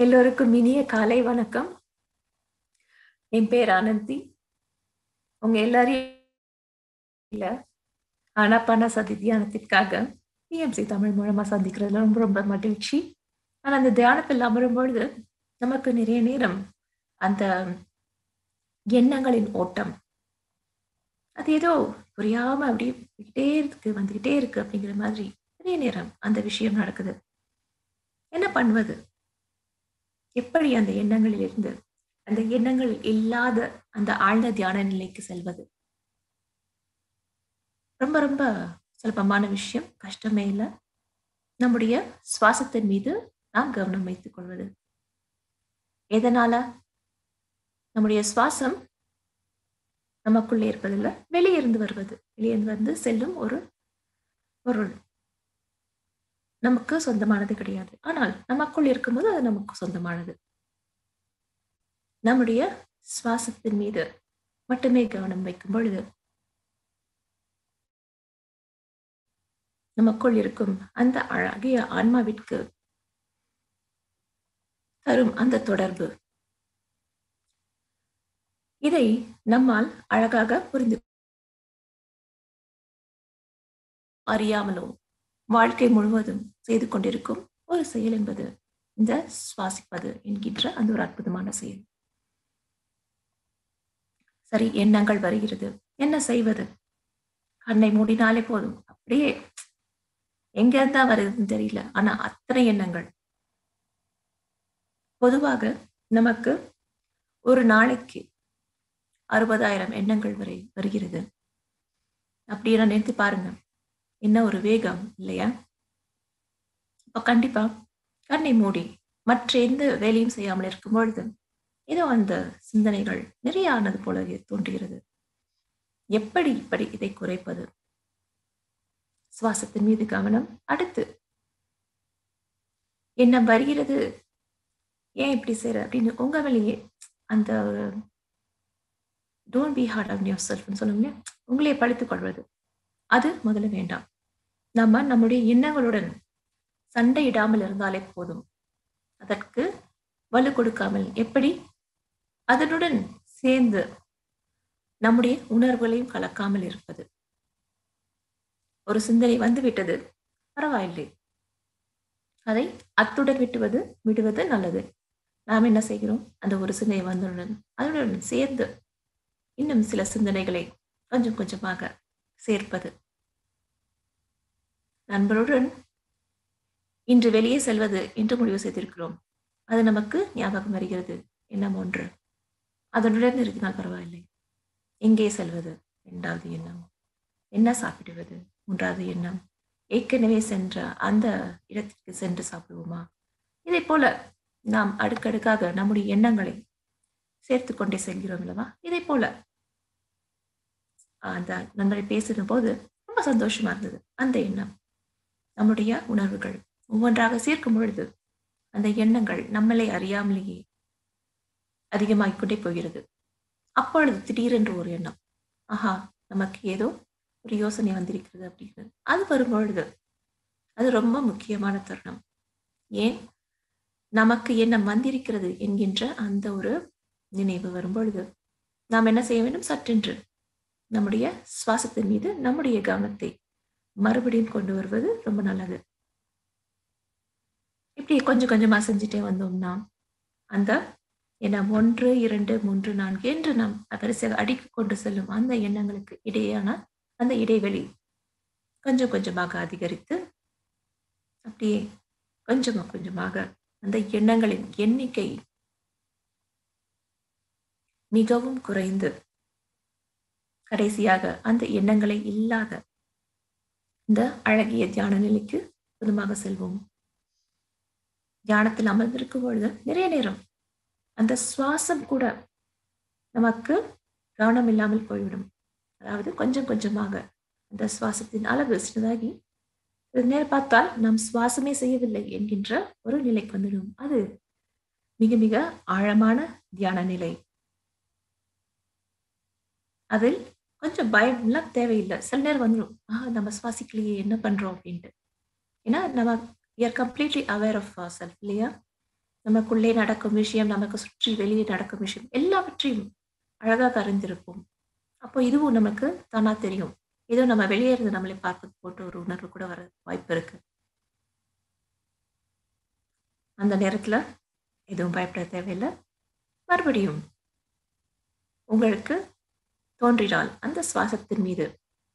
எல்லோருக்கும் இனிய காலை வணக்கம் என் பேர் ஆனந்தி உங்க எல்லாரையும் இல்ல ஆனாப்பான சதி தியானத்திற்காக பிஎம்சி தமிழ் மூலமா சந்திக்கிறதுல ரொம்ப ரொம்ப மகிழ்ச்சி ஆனா அந்த தியானத்தில் அமரும் பொழுது நமக்கு நிறைய நேரம் அந்த எண்ணங்களின் ஓட்டம் அது ஏதோ புரியாம அப்படியே போய்கிட்டே இருக்கு வந்துகிட்டே இருக்கு அப்படிங்கிற மாதிரி நிறைய நேரம் அந்த விஷயம் நடக்குது என்ன பண்ணுவது எப்படி அந்த எண்ணங்களில் இருந்து அந்த எண்ணங்கள் இல்லாத அந்த ஆழ்ந்த தியான நிலைக்கு செல்வது ரொம்ப ரொம்ப சுலபமான விஷயம் கஷ்டமே இல்லை நம்முடைய சுவாசத்தின் மீது நாம் கவனம் வைத்துக் கொள்வது எதனால நம்முடைய சுவாசம் நமக்குள்ளே இருப்பதில்லை வெளியிருந்து வருவது வெளியிருந்து வந்து செல்லும் ஒரு பொருள் நமக்கு சொந்தமானது கிடையாது ஆனால் நமக்குள் இருக்கும்போது அது நமக்கு சொந்தமானது நம்முடைய சுவாசத்தின் மீது மட்டுமே கவனம் வைக்கும் பொழுது நமக்குள் இருக்கும் அந்த அழகிய ஆன்மாவிற்கு தரும் அந்த தொடர்பு இதை நம்மால் அழகாக புரிந்து அறியாமலோ வாழ்க்கை முழுவதும் செய்து கொண்டிருக்கும் ஒரு செயல் என்பது இந்த சுவாசிப்பது என்கின்ற அந்த ஒரு அற்புதமான செயல் சரி எண்ணங்கள் வருகிறது என்ன செய்வது கண்ணை மூடினாலே போதும் அப்படியே எங்க இருந்தா வருதுன்னு தெரியல ஆனா அத்தனை எண்ணங்கள் பொதுவாக நமக்கு ஒரு நாளைக்கு அறுபதாயிரம் எண்ணங்கள் வரை வருகிறது அப்படின்னு நினைத்து பாருங்க என்ன ஒரு வேகம் இல்லையா அப்ப கண்டிப்பா கண்ணை மூடி மற்ற எந்த வேலையும் செய்யாமல் இருக்கும் பொழுது ஏதோ அந்த சிந்தனைகள் நிறைய ஆனது போல தோன்றுகிறது எப்படி இப்படி இதை குறைப்பது சுவாசத்தின் மீது கவனம் அடுத்து என்ன வருகிறது ஏன் இப்படி செய்யற அப்படின்னு உங்க வழியே அந்த don't be hard on your செல்ஃப்னு சொல்லுங்க உங்களையே பழித்துக் கொள்வது அது முதல்ல வேண்டாம் நம்ம நம்முடைய எண்ணங்களுடன் சண்டையிடாமல் இருந்தாலே போதும் அதற்கு வலு கொடுக்காமல் எப்படி அதனுடன் சேர்ந்து நம்முடைய உணர்வுகளையும் கலக்காமல் இருப்பது ஒரு சிந்தனை வந்து விட்டது பரவாயில்லை அதை அத்துடன் விட்டுவது விடுவது நல்லது நாம் என்ன செய்கிறோம் அந்த ஒரு சிந்தனை வந்தவுடன் அதனுடன் சேர்ந்து இன்னும் சில சிந்தனைகளை கொஞ்சம் கொஞ்சமாக சேர்ப்பது நண்பருடன் இன்று வெளியே செல்வது என்று முடிவு செய்திருக்கிறோம் அது நமக்கு ஞாபகம் வருகிறது எண்ணம் ஒன்று அதனுடன் நிறுத்தினால் பரவாயில்லை எங்கே செல்வது இரண்டாவது எண்ணம் என்ன சாப்பிடுவது மூன்றாவது எண்ணம் ஏற்கனவே சென்ற அந்த இடத்திற்கு சென்று சாப்பிடுவோமா இதை போல நாம் அடுக்கடுக்காக நம்முடைய எண்ணங்களை சேர்த்து கொண்டே செல்கிறோம் அல்லவா இதை போல அந்த நண்பரை பேசின போது ரொம்ப சந்தோஷமா இருந்தது அந்த எண்ணம் நம்முடைய உணர்வுகள் ஒவ்வொன்றாக சேர்க்கும் பொழுது அந்த எண்ணங்கள் நம்மளை அறியாமலேயே அதிகமாகிக் கொண்டே போகிறது அப்பொழுது திடீரென்று ஒரு எண்ணம் ஆஹா நமக்கு ஏதோ ஒரு யோசனை வந்திருக்கிறது அப்படிங்கிறது அது வரும்பொழுது அது ரொம்ப முக்கியமான தருணம் ஏன் நமக்கு எண்ணம் வந்திருக்கிறது என்கின்ற அந்த ஒரு நினைவு வரும்பொழுது நாம் என்ன செய்ய வேண்டும் சற்றென்று நம்முடைய சுவாசத்தின் மீது நம்முடைய கவனத்தை மறுபடியும் கொண்டு வருவது ரொம்ப நல்லது இப்படி கொஞ்சம் கொஞ்சமா செஞ்சுட்டே வந்தோம்னா அந்த எண்ணம் ஒன்று இரண்டு மூன்று நான்கு என்று நாம் வரிசையாக அடுக்கி கொண்டு செல்லும் அந்த எண்ணங்களுக்கு இடையேயான அந்த இடைவெளி கொஞ்சம் கொஞ்சமாக அதிகரித்து அப்படியே கொஞ்சமா கொஞ்சமாக அந்த எண்ணங்களின் எண்ணிக்கை மிகவும் குறைந்து கடைசியாக அந்த எண்ணங்களை இல்லாத இந்த அழகிய தியான நிலைக்கு புதுமாக செல்வோம் தியானத்தில் அமர்ந்திருக்கும் பொழுது நிறைய நேரம் அந்த சுவாசம் கூட நமக்கு கவனம் இல்லாமல் போய்விடும் அதாவது கொஞ்சம் கொஞ்சமாக அந்த சுவாசத்தின் அளவு சின்னதாகி நேரம் பார்த்தால் நாம் சுவாசமே செய்யவில்லை என்கின்ற ஒரு நிலைக்கு வந்துடும் அது மிக மிக ஆழமான தியான நிலை அதில் கொஞ்சம் பயம்லாம் தேவையில்லை சில நேரம் வந்துடும் ஆ நம்ம சுவாசிக்கலையே என்ன பண்றோம் அப்படின்ட்டு ஏன்னா நம்ம are completely aware of self இல்லையா நமக்குள்ளே நடக்கும் விஷயம் நமக்கு சுற்றி வெளியே நடக்கும் விஷயம் எல்லாவற்றையும் அழகாக அறிந்திருப்போம் அப்போ இதுவும் நமக்கு தானா தெரியும் ஏதோ நம்ம வெளியே இருந்து நம்மளை பார்ப்பது போட்டு ஒரு உணர்வு கூட வர வாய்ப்பு இருக்கு அந்த நேரத்துல எதுவும் பயப்பட தேவையில்லை மறுபடியும் உங்களுக்கு தோன்றினால் அந்த சுவாசத்தின் மீது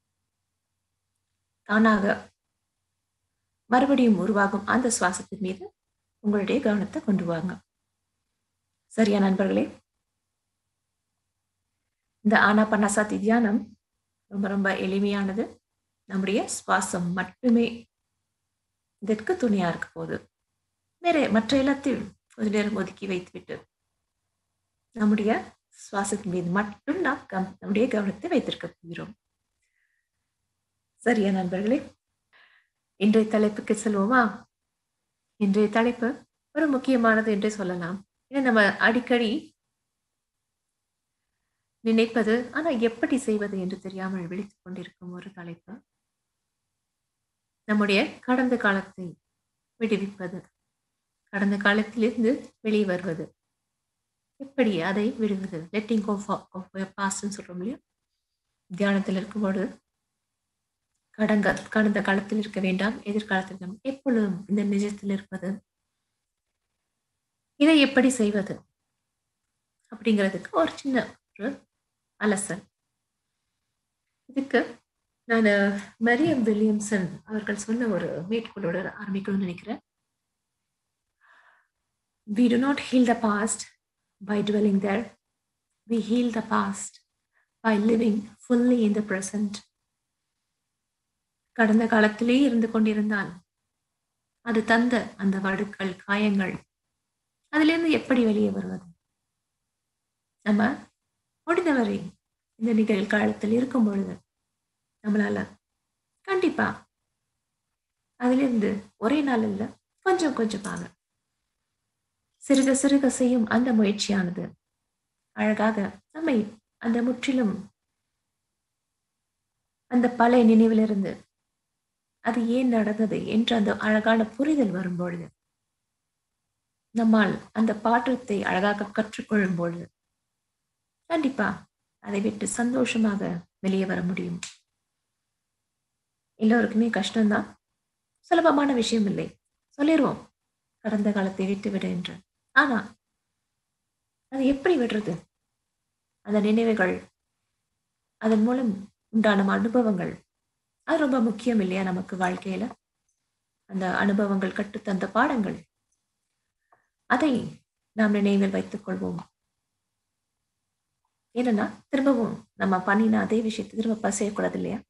தானாக மறுபடியும் உருவாகும் அந்த சுவாசத்தின் மீது உங்களுடைய கவனத்தை கொண்டு வாங்க சரியா நண்பர்களே இந்த ஆனாபானசதி தியானம் ரொம்ப ரொம்ப எளிமையானது நம்முடைய சுவாசம் மட்டுமே இதற்கு துணையா இருக்க போகுது வேற மற்ற எல்லாத்தையும் கொஞ்ச நேரம் ஒதுக்கி வைத்துவிட்டு நம்முடைய சுவாசத்தின் மீது மட்டும் நாம் கம் நம்முடைய கவனத்தை வைத்திருக்க போகிறோம் சரியா நண்பர்களே இன்றைய தலைப்புக்கு செல்வோமா இன்றைய தலைப்பு ஒரு முக்கியமானது என்றே சொல்லலாம் ஏன்னா நம்ம அடிக்கடி நினைப்பது ஆனா எப்படி செய்வது என்று தெரியாமல் விழித்துக் கொண்டிருக்கும் ஒரு தலைப்பு நம்முடைய கடந்த காலத்தை விடுவிப்பது கடந்த காலத்திலிருந்து வெளியே வருவது எப்படி அதை விடுவது லெட்டிங் ஆஃப் பாஸ்ட்னு சொல்றோம் இல்லையா தியானத்தில் இருக்கும்போது கடங்க கடந்த காலத்தில் இருக்க வேண்டாம் எதிர்காலத்தில் நாம் எப்பொழுதும் இந்த நிஜத்தில் இருப்பது இதை எப்படி செய்வது அப்படிங்கிறதுக்கு ஒரு சின்ன ஒரு அலசல் இதுக்கு நான் மரியம் வில்லியம்சன் அவர்கள் சொன்ன ஒரு மேற்கோளோட ஆரம்பிக்கணும்னு நினைக்கிறேன் We do not heal the past by dwelling there. We heal the past by living fully in the present. கடந்த காலத்திலே இருந்து கொண்டிருந்தால் அது தந்த அந்த வடுக்கள் காயங்கள் அதிலிருந்து எப்படி வெளியே வருவது நம்ம முடிந்தவரை இந்த நிகழ்காலத்தில் இருக்கும் பொழுது நம்மளால கண்டிப்பா அதிலிருந்து ஒரே நாள் இல்ல கொஞ்சம் கொஞ்சமாக சிறுக சிறுக செய்யும் அந்த முயற்சியானது அழகாக நம்மை அந்த முற்றிலும் அந்த பழைய நினைவிலிருந்து அது ஏன் நடந்தது என்று அந்த அழகான புரிதல் வரும்பொழுது நம்மால் அந்த பாற்றத்தை அழகாக கற்றுக்கொள்ளும் பொழுது கண்டிப்பா அதை விட்டு சந்தோஷமாக வெளியே வர முடியும் எல்லோருக்குமே கஷ்டம்தான் சுலபமான விஷயம் இல்லை சொல்லிடுவோம் கடந்த காலத்தை விட்டு விடு என்று ஆனா அது எப்படி விடுறது அந்த நினைவுகள் அதன் மூலம் உண்டான அனுபவங்கள் அது ரொம்ப முக்கியம் இல்லையா நமக்கு வாழ்க்கையில அந்த அனுபவங்கள் கற்றுத்தந்த பாடங்கள் அதை நாம் நினைவில் வைத்துக் கொள்வோம் ஏன்னா திரும்பவும் நம்ம பண்ணின அதே விஷயத்தை திரும்ப செய்யக்கூடாது இல்லையா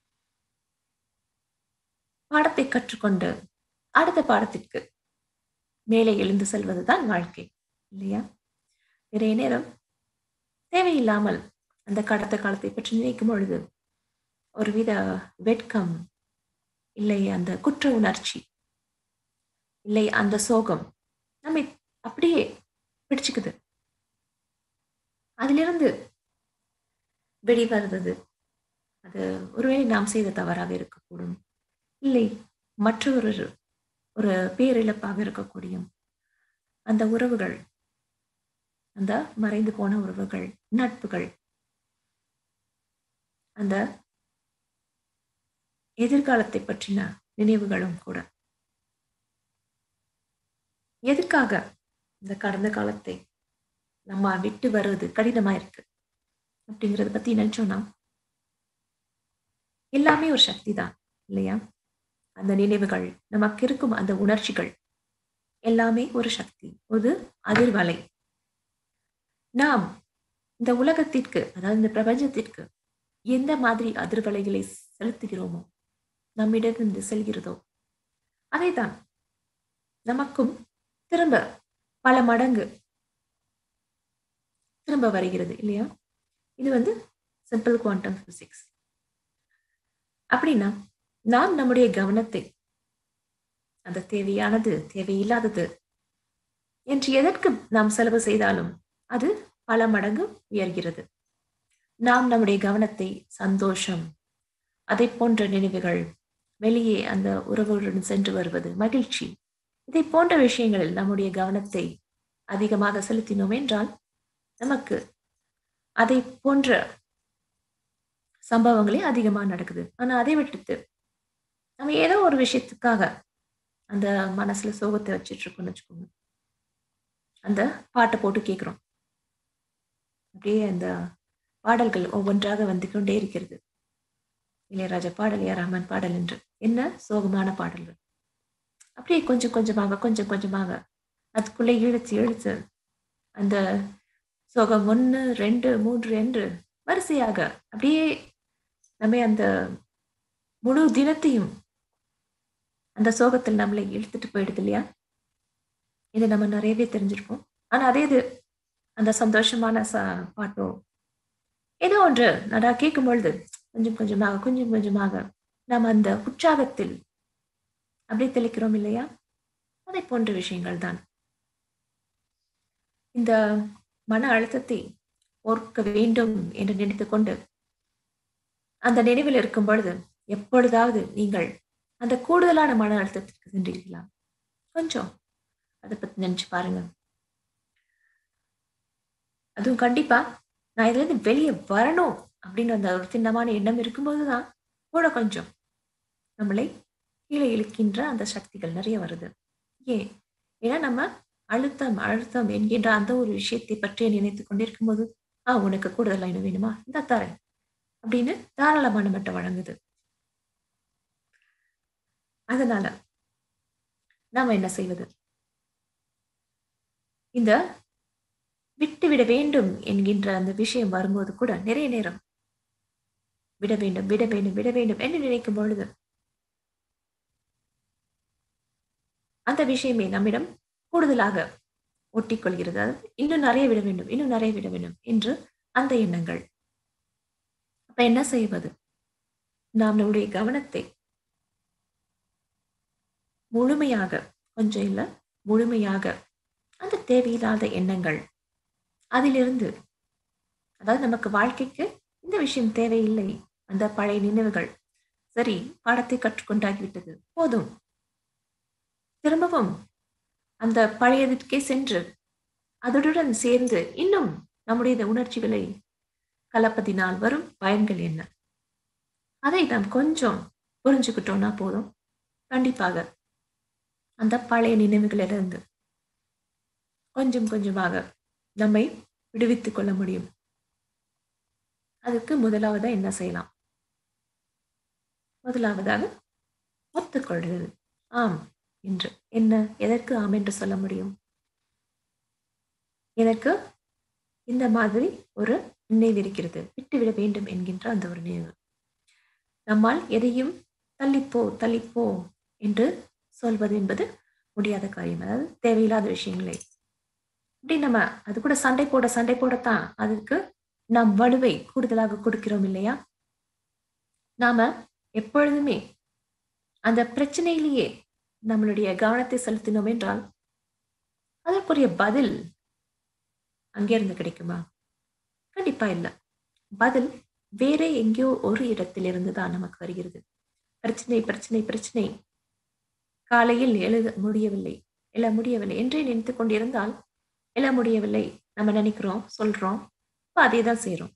பாடத்தை கற்றுக்கொண்டு அடுத்த பாடத்திற்கு மேலே எழுந்து செல்வதுதான் வாழ்க்கை இல்லையா நிறைய நேரம் தேவையில்லாமல் அந்த கடந்த காலத்தை பற்றி நினைக்கும் பொழுது ஒருவித வெட்கம் இல்லை அந்த குற்ற உணர்ச்சி இல்லை அந்த சோகம் நம்மை அப்படியே பிடிச்சுக்குது அதிலிருந்து வெளிவருவது அது ஒருவேளை நாம் செய்த தவறாக இருக்கக்கூடும் இல்லை மற்றொரு ஒரு பேரிழப்பாக இருக்கக்கூடிய அந்த உறவுகள் அந்த மறைந்து போன உறவுகள் நட்புகள் அந்த எதிர்காலத்தை பற்றின நினைவுகளும் கூட எதுக்காக இந்த கடந்த காலத்தை நம்ம விட்டு வர்றது கடினமா இருக்கு அப்படிங்கறத பத்தி நினைச்சோம்னா எல்லாமே ஒரு சக்தி தான் இல்லையா அந்த நினைவுகள் நமக்கு இருக்கும் அந்த உணர்ச்சிகள் எல்லாமே ஒரு சக்தி ஒரு அதிர்வலை நாம் இந்த உலகத்திற்கு அதாவது இந்த பிரபஞ்சத்திற்கு எந்த மாதிரி அதிர்வலைகளை செலுத்துகிறோமோ நம்மிடமிருந்து செல்கிறதோ அதைதான் நமக்கும் திரும்ப பல மடங்கு திரும்ப வருகிறது இல்லையா இது வந்து சிம்பிள் குவாண்டம் பிசிக்ஸ் அப்படின்னா நாம் நம்முடைய கவனத்தை அந்த தேவையானது தேவையில்லாதது என்று எதற்கு நாம் செலவு செய்தாலும் அது பல மடங்கு உயர்கிறது நாம் நம்முடைய கவனத்தை சந்தோஷம் அதை போன்ற நினைவுகள் வெளியே அந்த உறவுடன் சென்று வருவது மகிழ்ச்சி இதை போன்ற விஷயங்களில் நம்முடைய கவனத்தை அதிகமாக செலுத்தினோம் என்றால் நமக்கு அதை போன்ற சம்பவங்களே அதிகமா நடக்குது ஆனா அதை விட்டுட்டு நம்ம ஏதோ ஒரு விஷயத்துக்காக அந்த மனசுல சோகத்தை வச்சிட்டு இருக்கோம்னு வச்சுக்கோங்க அந்த பாட்டை போட்டு கேட்குறோம் அப்படியே அந்த பாடல்கள் ஒவ்வொன்றாக வந்து கொண்டே இருக்கிறது இளையராஜா பாடல் ஏ ரஹ்மான் பாடல் என்று என்ன சோகமான பாடல்கள் அப்படியே கொஞ்சம் கொஞ்சமாக கொஞ்சம் கொஞ்சமாக அதுக்குள்ளே இழுத்து இழுத்து அந்த சோகம் ஒன்று ரெண்டு மூன்று என்று வரிசையாக அப்படியே நம்ம அந்த முழு தினத்தையும் அந்த சோகத்தில் நம்மளை இழுத்துட்டு போயிடுது இல்லையா இது நம்ம நிறையவே தெரிஞ்சிருப்போம் ஆனா அதே இது அந்த சந்தோஷமான ச பாட்டோ ஏதோ ஒன்று நடா கேட்கும் பொழுது கொஞ்சம் கொஞ்சமாக கொஞ்சம் கொஞ்சமாக நாம் அந்த உற்சாகத்தில் அப்படியே தெளிக்கிறோம் இல்லையா அதை போன்ற விஷயங்கள் தான் இந்த மன அழுத்தத்தை ஓர்க்க வேண்டும் என்று நினைத்துக் கொண்டு அந்த நினைவில் இருக்கும் பொழுது எப்பொழுதாவது நீங்கள் அந்த கூடுதலான மன அழுத்தத்திற்கு சென்றீர்களா கொஞ்சம் அதை பத்தி நினைச்சு பாருங்க அதுவும் கண்டிப்பா நான் இதுல இருந்து வெளியே வரணும் அப்படின்னு அந்த ஒரு திண்ணமான எண்ணம் இருக்கும்போதுதான் கூட கொஞ்சம் நம்மளை கீழே இழுக்கின்ற அந்த சக்திகள் நிறைய வருது ஏன் ஏன்னா நம்ம அழுத்தம் அழுத்தம் என்கின்ற அந்த ஒரு விஷயத்தை பற்றி நினைத்து கொண்டிருக்கும் போது ஆ உனக்கு கூடுதலா இன்னும் வேணுமா இந்த தரேன் அப்படின்னு தாராளமான மட்டும் வழங்குது அதனால நாம என்ன செய்வது இந்த விட்டு விட வேண்டும் என்கின்ற அந்த விஷயம் வரும்போது கூட நிறைய நேரம் விட வேண்டும் விட வேண்டும் விட வேண்டும் என்று நினைக்கும் பொழுது அந்த விஷயமே நம்மிடம் கூடுதலாக ஒட்டிக்கொள்கிறது அதாவது இன்னும் நிறைய விட வேண்டும் இன்னும் நிறைய விட வேண்டும் என்று அந்த எண்ணங்கள் அப்ப என்ன செய்வது நாம் நம்முடைய கவனத்தை முழுமையாக கொஞ்சம் இல்ல முழுமையாக அந்த தேவையில்லாத எண்ணங்கள் அதிலிருந்து அதாவது நமக்கு வாழ்க்கைக்கு இந்த விஷயம் தேவையில்லை அந்த பழைய நினைவுகள் சரி பாடத்தை கற்றுக்கொண்டாகிவிட்டது போதும் திரும்பவும் அந்த பழையதுக்கே சென்று அதனுடன் சேர்ந்து இன்னும் நம்முடைய இந்த உணர்ச்சிகளை கலப்பதினால் வரும் பயன்கள் என்ன அதை நாம் கொஞ்சம் புரிஞ்சுக்கிட்டோம்னா போதும் கண்டிப்பாக அந்த பழைய நினைவுகளிலிருந்து கொஞ்சம் கொஞ்சமாக நம்மை விடுவித்துக் கொள்ள முடியும் அதுக்கு முதலாவதா என்ன செய்யலாம் முதலாவதாக ஒத்துக்கொள்கிறது ஆம் என்று என்ன எதற்கு ஆம் என்று சொல்ல முடியும் எனக்கு இந்த மாதிரி ஒரு நினைவு இருக்கிறது விட்டுவிட வேண்டும் என்கின்ற அந்த ஒரு நினைவு நம்மால் எதையும் தள்ளிப்போ தள்ளிப்போ என்று சொல்வது என்பது முடியாத காரியம் அதாவது தேவையில்லாத விஷயங்களை இப்படி நம்ம அது கூட சண்டை போட சண்டை போடத்தான் அதுக்கு நாம் வலுவை கூடுதலாக கொடுக்கிறோம் இல்லையா நாம எப்பொழுதுமே அந்த பிரச்சனையிலேயே நம்மளுடைய கவனத்தை செலுத்தினோம் என்றால் அதற்குரிய பதில் அங்கிருந்து கிடைக்குமா கண்டிப்பா இல்லை பதில் வேற எங்கேயோ ஒரு இடத்திலிருந்து தான் நமக்கு வருகிறது பிரச்சனை பிரச்சனை பிரச்சனை காலையில் எழுத முடியவில்லை எழ முடியவில்லை என்றே நினைத்து கொண்டிருந்தால் எழ முடியவில்லை நம்ம நினைக்கிறோம் சொல்றோம் இப்போ அதே தான் செய்யறோம்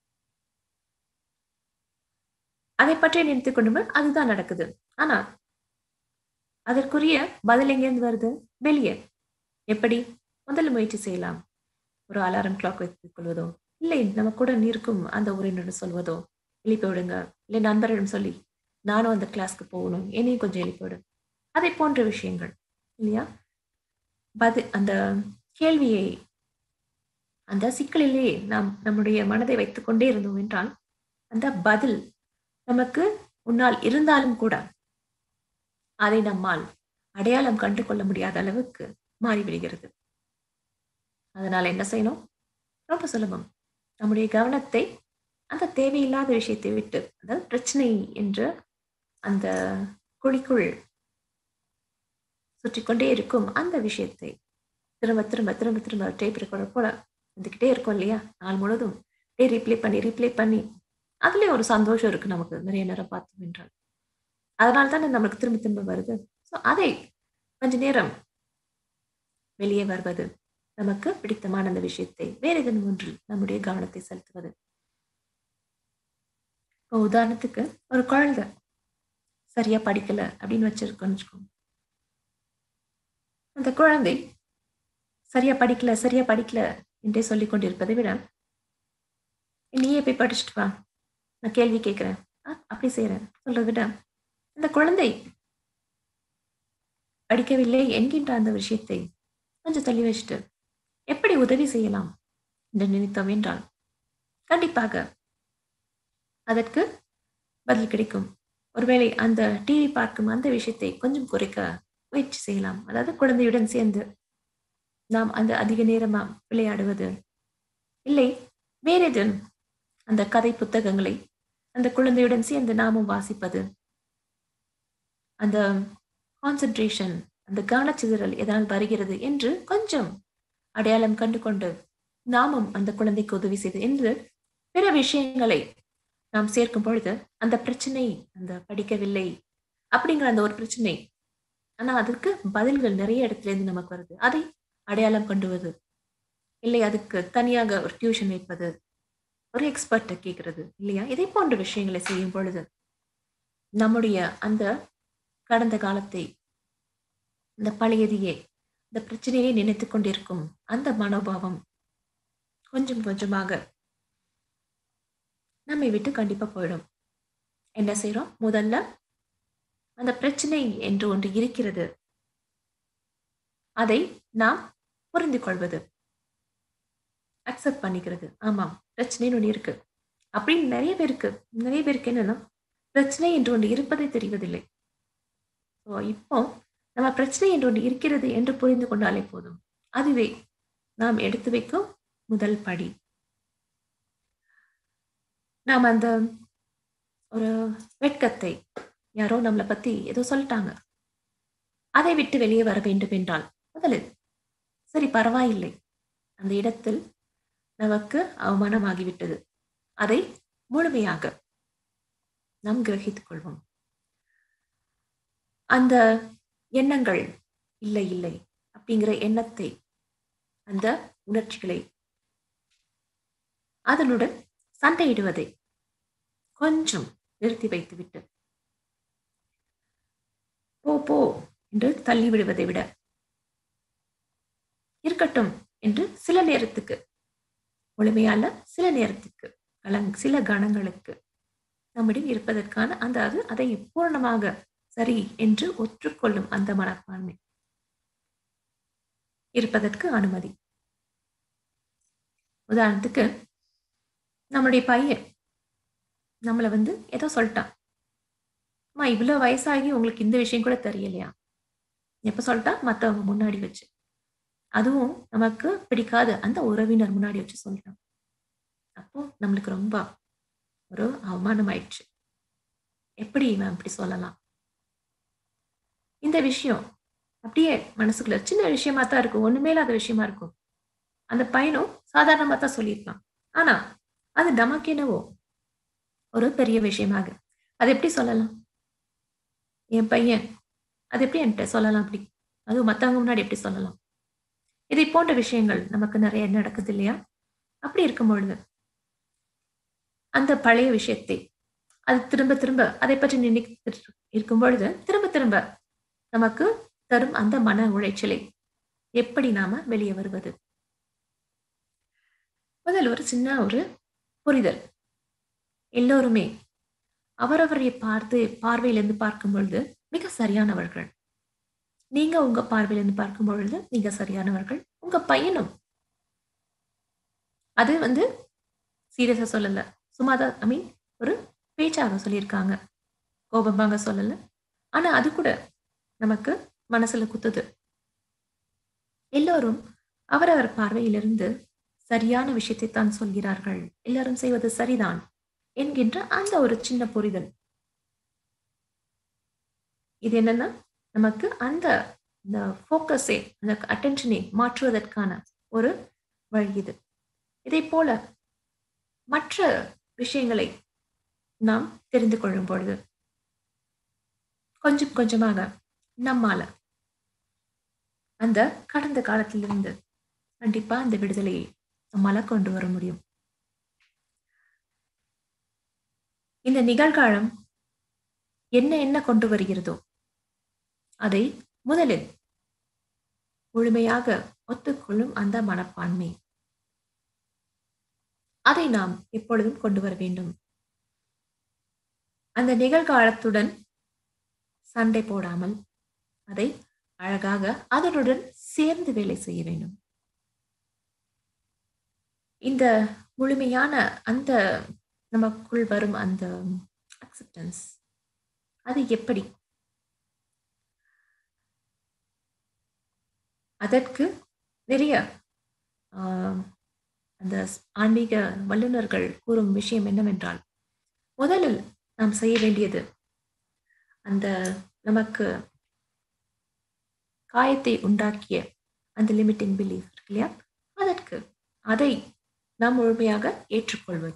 அதை பற்றி நினைத்து கொண்டு அதுதான் நடக்குது ஆனா அதற்குரிய பதில் எங்கேருந்து வருது வெளியே எப்படி முதல்ல முயற்சி செய்யலாம் ஒரு அலாரம் கிளாக் வைத்துக் கொள்வதோ இல்லை நம்ம கூட இருக்கும் அந்த உறவினரிடம் சொல்வதோ எழுப்பி விடுங்க இல்லை நண்பரிடம் சொல்லி நானும் அந்த கிளாஸ்க்கு போகணும் என்னையும் கொஞ்சம் எழுப்பி விடு அதை போன்ற விஷயங்கள் இல்லையா பது அந்த கேள்வியை அந்த சிக்கலிலே நாம் நம்முடைய மனதை வைத்துக் கொண்டே இருந்தோம் என்றால் அந்த பதில் நமக்கு முன்னால் இருந்தாலும் கூட அதை நம்மால் அடையாளம் கண்டு கொள்ள முடியாத அளவுக்கு மாறிவிடுகிறது அதனால என்ன செய்யணும் ரொம்ப சுலபம் நம்முடைய கவனத்தை அந்த தேவையில்லாத விஷயத்தை விட்டு அதாவது பிரச்சனை என்ற அந்த குழிக்குள் சுற்றி கொண்டே இருக்கும் அந்த விஷயத்தை திரும்ப திரும்ப திரும்ப திரும்ப டேப் ரெக்கார்டர் போல வந்துக்கிட்டே இருக்கும் இல்லையா நாள் முழுவதும் அப்படியே ரீப்ளே பண்ணி ரீப்ளே பண்ணி அதுலேயே ஒரு சந்தோஷம் இருக்கு நமக்கு நிறைய நேரம் பார்த்தோம் என்றால் அதனால தானே நம்மளுக்கு திரும்ப திரும்ப வருது ஸோ அதை கொஞ்ச நேரம் வெளியே வருவது நமக்கு பிடித்தமான அந்த விஷயத்தை வேற ஏதேனும் ஒன்றில் நம்முடைய கவனத்தை செலுத்துவது இப்போ உதாரணத்துக்கு ஒரு குழந்தை சரியா படிக்கல அப்படின்னு வச்சிருக்கோம்னு வச்சுக்கோங்க அந்த குழந்தை சரியா படிக்கல சரியா படிக்கல என்றே சொல்லிக் கொண்டிருப்பதை விட நீயே போய் படிச்சுட்டு வா நான் கேள்வி கேட்கிறேன் அப்படி செய்யறேன் சொல்றதை விட அந்த குழந்தை படிக்கவில்லை என்கின்ற அந்த விஷயத்தை கொஞ்சம் தள்ளி வச்சுட்டு எப்படி உதவி செய்யலாம் என்று நினைத்தோம் என்றால் கண்டிப்பாக அதற்கு பதில் கிடைக்கும் ஒருவேளை அந்த டிவி பார்க்கும் அந்த விஷயத்தை கொஞ்சம் குறைக்க முயற்சி செய்யலாம் அதாவது குழந்தையுடன் சேர்ந்து நாம் அந்த அதிக நேரமா விளையாடுவது இல்லை வேற எது அந்த கதை புத்தகங்களை அந்த குழந்தையுடன் சேர்ந்து நாமும் வாசிப்பது அந்த கான்சென்ட்ரேஷன் அந்த கவனச்சிதறல் எதனால் வருகிறது என்று கொஞ்சம் அடையாளம் கண்டு கொண்டு நாமும் அந்த குழந்தைக்கு உதவி செய்து என்று பிற விஷயங்களை நாம் சேர்க்கும் பொழுது அந்த பிரச்சனை அந்த படிக்கவில்லை அப்படிங்கிற அந்த ஒரு பிரச்சனை ஆனா அதற்கு பதில்கள் நிறைய இடத்துல இருந்து நமக்கு வருது அதை அடையாளம் கொண்டுவது இல்லை அதுக்கு தனியாக ஒரு டியூஷன் வைப்பது ஒரு எக்ஸ்பர்ட்டை கேட்கறது இல்லையா இதை போன்ற விஷயங்களை செய்யும் பொழுது நம்முடைய அந்த கடந்த காலத்தை இந்த பழையதையே இந்த பிரச்சனையை நினைத்து கொண்டிருக்கும் அந்த மனோபாவம் கொஞ்சம் கொஞ்சமாக நம்மை விட்டு கண்டிப்பா போயிடும் என்ன செய்யறோம் முதல்ல அந்த பிரச்சனை என்று ஒன்று இருக்கிறது அதை நாம் புரிந்து கொள்வது அக்செப்ட் பண்ணிக்கிறது ஆமாம் பிரச்சனைன்னு ஒன்று இருக்கு அப்படின்னு நிறைய பேருக்கு நிறைய பேருக்கு என்னன்னா பிரச்சனை என்று ஒன்று இருப்பதை தெரிவதில்லை ஸோ இப்போ நம்ம பிரச்சனை என்று ஒன்று இருக்கிறது என்று புரிந்து கொண்டாலே போதும் அதுவே நாம் எடுத்து வைக்கும் முதல் படி நாம் அந்த ஒரு வெட்கத்தை யாரோ நம்மளை பத்தி ஏதோ சொல்லிட்டாங்க அதை விட்டு வெளியே வர வேண்டும் என்றால் முதலில் சரி பரவாயில்லை அந்த இடத்தில் நமக்கு அவமானமாகிவிட்டது அதை முழுமையாக நாம் கிரகித்துக் கொள்வோம் அந்த எண்ணங்கள் இல்லை இல்லை அப்படிங்கிற எண்ணத்தை அந்த உணர்ச்சிகளை அதனுடன் சண்டையிடுவதை கொஞ்சம் நிறுத்தி வைத்துவிட்டு போ போ என்று தள்ளி விடுவதை விட இருக்கட்டும் என்று சில நேரத்துக்கு முழுமையால சில நேரத்துக்கு கலங் சில கணங்களுக்கு நம்மிடம் இருப்பதற்கான அந்த அது அதை பூர்ணமாக சரி என்று ஒற்றுக்கொள்ளும் அந்த மனப்பான்மை இருப்பதற்கு அனுமதி உதாரணத்துக்கு நம்மளுடைய பையன் நம்மளை வந்து ஏதோ சொல்லிட்டான் அம்மா இவ்வளோ வயசாகி உங்களுக்கு இந்த விஷயம் கூட தெரியலையா எப்ப சொல்லிட்டா மற்றவங்க முன்னாடி வச்சு அதுவும் நமக்கு பிடிக்காத அந்த உறவினர் முன்னாடி வச்சு சொல்லிட்டான் அப்போ நம்மளுக்கு ரொம்ப ஒரு அவமானம் ஆயிடுச்சு எப்படி இவன் அப்படி சொல்லலாம் இந்த விஷயம் அப்படியே மனசுக்குள்ள சின்ன விஷயமா தான் இருக்கும் ஒண்ணுமே இல்லாத விஷயமா இருக்கும் அந்த பையனும் சாதாரணமா தான் சொல்லியிருப்பான் ஆனா அது நமக்கு என்னவோ ஒரு பெரிய விஷயமாக அது எப்படி சொல்லலாம் என் பையன் அது எப்படி என்கிட்ட சொல்லலாம் அப்படி அதுவும் மத்தவங்க முன்னாடி எப்படி சொல்லலாம் இதை போன்ற விஷயங்கள் நமக்கு நிறைய நடக்குது இல்லையா அப்படி இருக்கும் பொழுது அந்த பழைய விஷயத்தை அது திரும்ப திரும்ப அதை பற்றி நினைத்து இருக்கும் பொழுது திரும்ப திரும்ப நமக்கு தரும் அந்த மன உளைச்சலை எப்படி நாம வெளியே வருவது முதல் ஒரு சின்ன ஒரு புரிதல் எல்லோருமே அவரவரை பார்த்து பார்வையிலிருந்து பார்க்கும் பொழுது மிக சரியானவர்கள் நீங்க உங்க பார்வையிலிருந்து பார்க்கும் பொழுது நீங்க சரியானவர்கள் உங்க பையனும் அது வந்து சீரியஸா சொல்லல சும்மாதான் ஐ மீன் ஒரு பேச்சாக சொல்லியிருக்காங்க கோபமாக சொல்லல ஆனா அது கூட நமக்கு மனசுல குத்துது எல்லோரும் அவரவர் பார்வையிலிருந்து சரியான விஷயத்தை தான் சொல்கிறார்கள் எல்லாரும் செய்வது சரிதான் என்கின்ற அந்த ஒரு சின்ன புரிதல் இது என்னன்னா நமக்கு அந்த இந்த ஃபோக்கஸை அந்த அட்டென்ஷனை மாற்றுவதற்கான ஒரு வழி இது இதை போல மற்ற விஷயங்களை நாம் தெரிந்து கொள்ளும் பொழுது கொஞ்சம் கொஞ்சமாக நம்மால அந்த கடந்த காலத்திலிருந்து கண்டிப்பா அந்த விடுதலையை நம்மால கொண்டு வர முடியும் இந்த நிகழ்காலம் என்ன என்ன கொண்டு வருகிறதோ அதை முதலில் முழுமையாக ஒத்துக்கொள்ளும் அந்த மனப்பான்மை அதை நாம் எப்பொழுதும் கொண்டு வர வேண்டும் அந்த நிகழ்காலத்துடன் சண்டை போடாமல் அதை அழகாக அதனுடன் சேர்ந்து வேலை செய்ய வேண்டும் இந்த முழுமையான அந்த நமக்குள் வரும் அந்த அக்செப்டன்ஸ் அது எப்படி அதற்கு நிறைய ஆஹ், அந்த ஆன்மீக வல்லுநர்கள் கூறும் விஷயம் என்னவென்றால் முதலில் நாம் செய்ய வேண்டியது அந்த நமக்கு காயத்தை உண்டாக்கிய அந்த லிமிட்டிங் பிலீஃப் இருக்கு இல்லையா அதற்கு அதை நாம் முழுமையாக ஏற்றுக்கொள்வது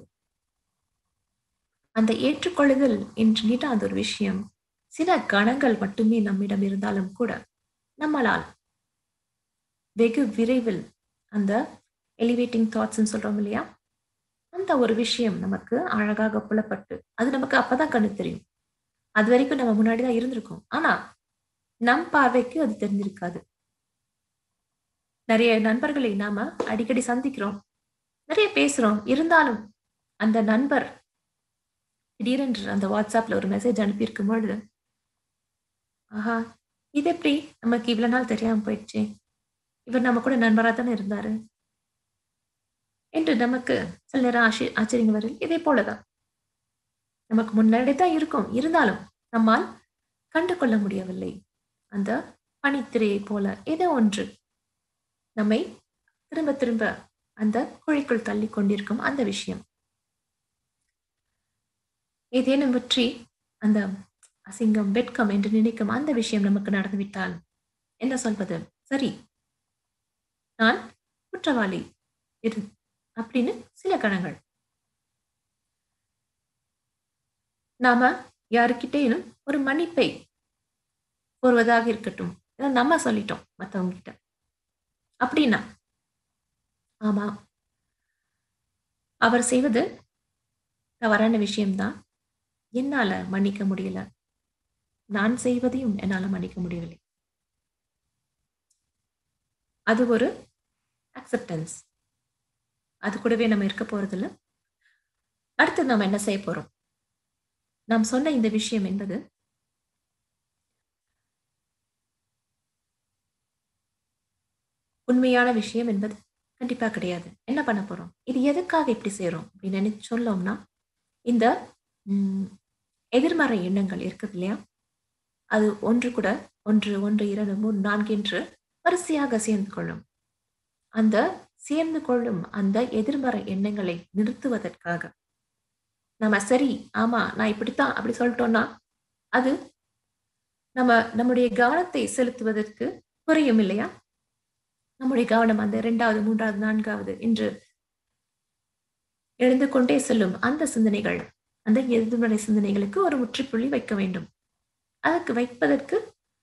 அந்த ஏற்றுக்கொள்ளுதல் என்கிட்ட அந்த ஒரு விஷயம் சில கணங்கள் மட்டுமே நம்மிடம் இருந்தாலும் கூட நம்மளால் வெகு விரைவில் அந்த எலிவேட்டிங் தாட்ஸ்ன்னு சொல்றோம் இல்லையா அந்த ஒரு விஷயம் நமக்கு அழகாக புலப்பட்டு அது நமக்கு அப்பதான் கண்ணு தெரியும் அது வரைக்கும் நம்ம முன்னாடி தான் இருந்திருக்கோம் ஆனா நம் பார்வைக்கு அது தெரிஞ்சிருக்காது நிறைய நண்பர்களை நாம அடிக்கடி சந்திக்கிறோம் நிறைய பேசுறோம் இருந்தாலும் அந்த நண்பர் திடீரென்று அந்த வாட்ஸ்அப்ல ஒரு மெசேஜ் அனுப்பியிருக்கும் பொழுது ஆஹா இது எப்படி நமக்கு இவ்வளவு நாள் தெரியாம போயிடுச்சே இவர் நம்ம கூட நண்பரா தானே இருந்தாரு என்று நமக்கு சில நேரம் ஆச்சரிய ஆச்சரியங்கள் வரும் இதே போலதான் நமக்கு முன்னாடி தான் இருக்கும் இருந்தாலும் நம்மால் கண்டு கொள்ள முடியவில்லை அந்த பனித்திரையை போல ஏதோ ஒன்று நம்மை திரும்ப திரும்ப அந்த குழிக்குள் தள்ளி கொண்டிருக்கும் அந்த விஷயம் ஏதேனும் பற்றி அந்த அசிங்கம் வெட்கம் என்று நினைக்கும் அந்த விஷயம் நமக்கு நடந்துவிட்டால் என்ன சொல்வது சரி நான் குற்றவாளி இரு அப்படின்னு சில கணங்கள் நாம யாருக்கிட்டேனும் ஒரு மன்னிப்பை கோருவதாக இருக்கட்டும் இதை நம்ம சொல்லிட்டோம் மற்றவங்க கிட்ட அப்படின்னா ஆமா அவர் செய்வது தவறான விஷயம்தான் என்னால மன்னிக்க முடியல நான் செய்வதையும் என்னால மன்னிக்க முடியவில்லை அது ஒரு அக்செப்டன்ஸ் அது கூடவே நம்ம இருக்க போறதில்ல அடுத்து நம்ம என்ன செய்ய போறோம் நாம் சொன்ன இந்த விஷயம் என்பது உண்மையான விஷயம் என்பது கண்டிப்பா கிடையாது என்ன பண்ண போறோம் இது எதுக்காக இப்படி செய்றோம் அப்படின்னு நினைச்சு சொல்லோம்னா இந்த ம், எதிர்மறை எண்ணங்கள் இருக்குது இல்லையா அது ஒன்று கூட ஒன்று ஒன்று இரண்டு மூணு நான்கு என்று வரிசையாக சேர்ந்து கொள்ளும் அந்த சேர்ந்து கொள்ளும் அந்த எதிர்மறை எண்ணங்களை நிறுத்துவதற்காக நம்ம சரி ஆமா நான் இப்படித்தான் அப்படி சொல்லிட்டோம்னா அது நம்ம நம்முடைய கவனத்தை செலுத்துவதற்கு குறையும் இல்லையா நம்முடைய கவனம் அந்த இரண்டாவது மூன்றாவது நான்காவது என்று எழுந்து கொண்டே செல்லும் அந்த சிந்தனைகள் அந்த எதிர்மறை சிந்தனைகளுக்கு ஒரு முற்றுப்புள்ளி வைக்க வேண்டும் அதற்கு வைப்பதற்கு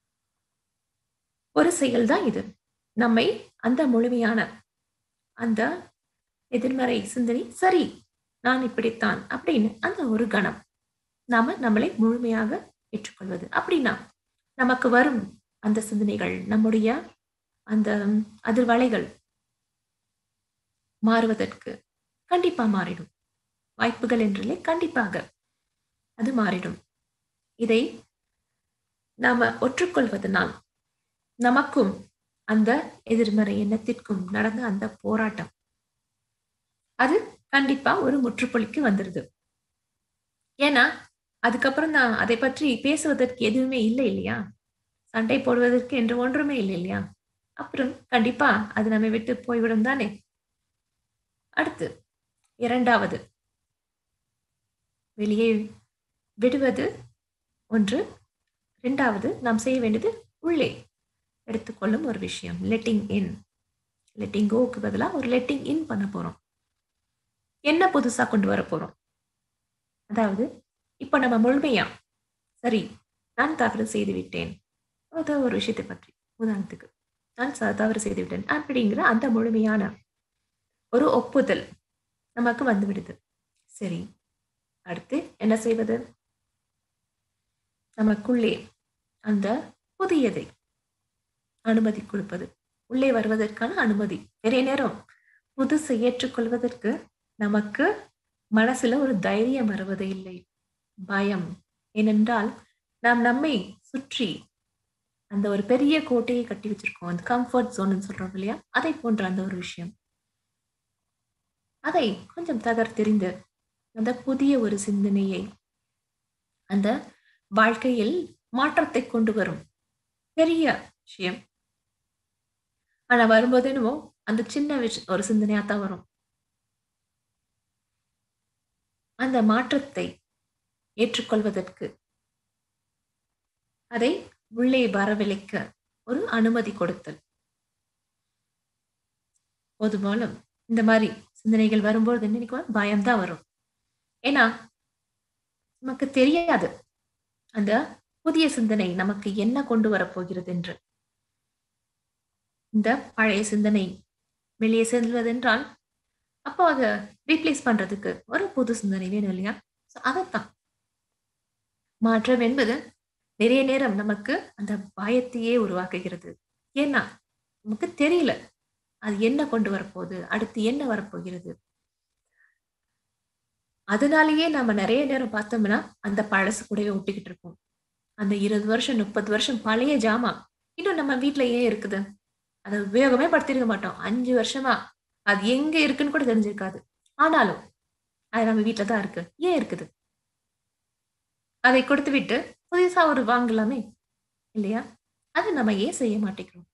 ஒரு செயல்தான் இது நம்மை அந்த முழுமையான அந்த எதிர்மறை சிந்தனை சரி நான் இப்படித்தான் அப்படின்னு அந்த ஒரு கணம் நாம நம்மளை முழுமையாக ஏற்றுக்கொள்வது அப்படின்னா நமக்கு வரும் அந்த சிந்தனைகள் நம்முடைய அந்த அதிர்வலைகள் மாறுவதற்கு கண்டிப்பா மாறிடும் வாய்ப்புகள் என்றில்லை கண்டிப்பாக அது மாறிடும் இதை நாம ஒற்றுக்கொள்வதனால் நமக்கும் அந்த எதிர்மறை எண்ணத்திற்கும் நடந்த அந்த போராட்டம் அது கண்டிப்பா ஒரு முற்றுப்புள்ளிக்கு வந்துருது ஏன்னா அதுக்கப்புறம் தான் அதை பற்றி பேசுவதற்கு எதுவுமே இல்லை இல்லையா சண்டை போடுவதற்கு என்று ஒன்றுமே இல்லை இல்லையா அப்புறம் கண்டிப்பா அது நம்மை விட்டு போய்விடும் தானே அடுத்து இரண்டாவது வெளியே விடுவது ஒன்று இரண்டாவது நாம் செய்ய வேண்டியது உள்ளே எடுத்துக்கொள்ளும் ஒரு விஷயம் லெட்டிங் இன் லெட்டிங் கோக்கு பதிலாக ஒரு லெட்டிங் இன் பண்ண போறோம் என்ன புதுசா கொண்டு வர போறோம் அதாவது இப்ப நம்ம முழுமையா சரி நான் தவறு செய்து விட்டேன் அது ஒரு விஷயத்தை பற்றி உதாரணத்துக்கு நான் ச- தவறு செய்து விட்டேன் அப்படிங்கிற அந்த முழுமையான ஒரு ஒப்புதல் நமக்கு வந்து விடுது சரி அடுத்து என்ன செய்வது நமக்குள்ளே அந்த புதியதை அனுமதி கொடுப்பது உள்ளே வருவதற்கான அனுமதி நிறைய நேரம் புதுசை ஏற்றுக்கொள்வதற்கு நமக்கு மனசுல ஒரு தைரியம் வருவது இல்லை பயம் ஏனென்றால் நாம் நம்மை சுற்றி அந்த ஒரு பெரிய கோட்டையை கட்டி வச்சிருக்கோம் அந்த கம்ஃபர்ட் ஜோன் சொல்றோம் இல்லையா அதை போன்ற அந்த ஒரு விஷயம் அதை கொஞ்சம் தகர்த்தெறிந்து அந்த புதிய ஒரு சிந்தனையை அந்த வாழ்க்கையில் மாற்றத்தை கொண்டு வரும் பெரிய விஷயம் ஆனா வரும்போது என்னமோ அந்த சின்ன விஷயம் ஒரு சிந்தனையா தான் வரும் அந்த மாற்றத்தை ஏற்றுக்கொள்வதற்கு அதை உள்ளே வரவழைக்க ஒரு அனுமதி கொடுத்தல் போதுமாலும் இந்த மாதிரி சிந்தனைகள் வரும்போது என்ன நினைக்கும் பயம்தான் வரும் ஏன்னா நமக்கு தெரியாது அந்த புதிய சிந்தனை நமக்கு என்ன கொண்டு வரப்போகிறது என்று இந்த பழைய சிந்தனை வெளியே செல்வதென்றால் அப்போ அதை ரீப்ளேஸ் பண்றதுக்கு ஒரு புது சிந்தனை வேணும் இல்லையா So அதைத்தான் மாற்றம் என்பது நிறைய நேரம் நமக்கு அந்த பயத்தையே உருவாக்குகிறது ஏன்னா நமக்கு தெரியல அது என்ன கொண்டு வரப்போகுது அடுத்து என்ன வரப்போகிறது அதனாலேயே நம்ம நிறைய நேரம் பார்த்தோம்னா அந்த பழசு கூடவே ஒட்டிக்கிட்டு இருப்போம் அந்த இருபது வருஷம் முப்பது வருஷம் பழைய ஜாமான் இன்னும் நம்ம வீட்ல ஏன் இருக்குது அதை உபயோகமே படுத்திருக்க மாட்டோம் அஞ்சு வருஷமா அது எங்க இருக்குன்னு கூட தெரிஞ்சிருக்காது ஆனாலும் அது நம்ம வீட்டில தான் இருக்கு ஏன் இருக்குது அதை கொடுத்து விட்டு புதுசா ஒரு வாங்கலாமே இல்லையா அது நம்ம ஏன் செய்ய மாட்டேங்கிறோம்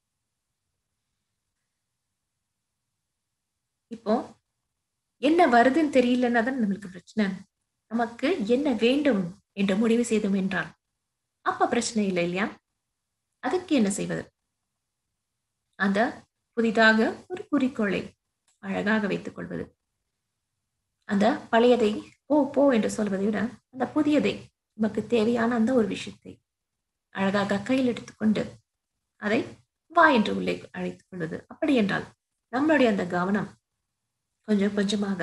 இப்போ என்ன வருதுன்னு தெரியலன்னா தான் நம்மளுக்கு பிரச்சனை நமக்கு என்ன வேண்டும் என்று முடிவு செய்தோம் என்றால் அப்ப பிரச்சனை இல்லை இல்லையா அதுக்கு என்ன செய்வது அந்த புதிதாக ஒரு குறிக்கோளை அழகாக வைத்துக் கொள்வது அந்த பழையதை போ போ என்று சொல்வதை விட அந்த புதியதை நமக்கு தேவையான அந்த ஒரு விஷயத்தை அழகாக கையில் எடுத்துக்கொண்டு அதை வா என்று உள்ளே அழைத்துக் கொள்வது அப்படி என்றால் நம்மளுடைய அந்த கவனம் கொஞ்சம் கொஞ்சமாக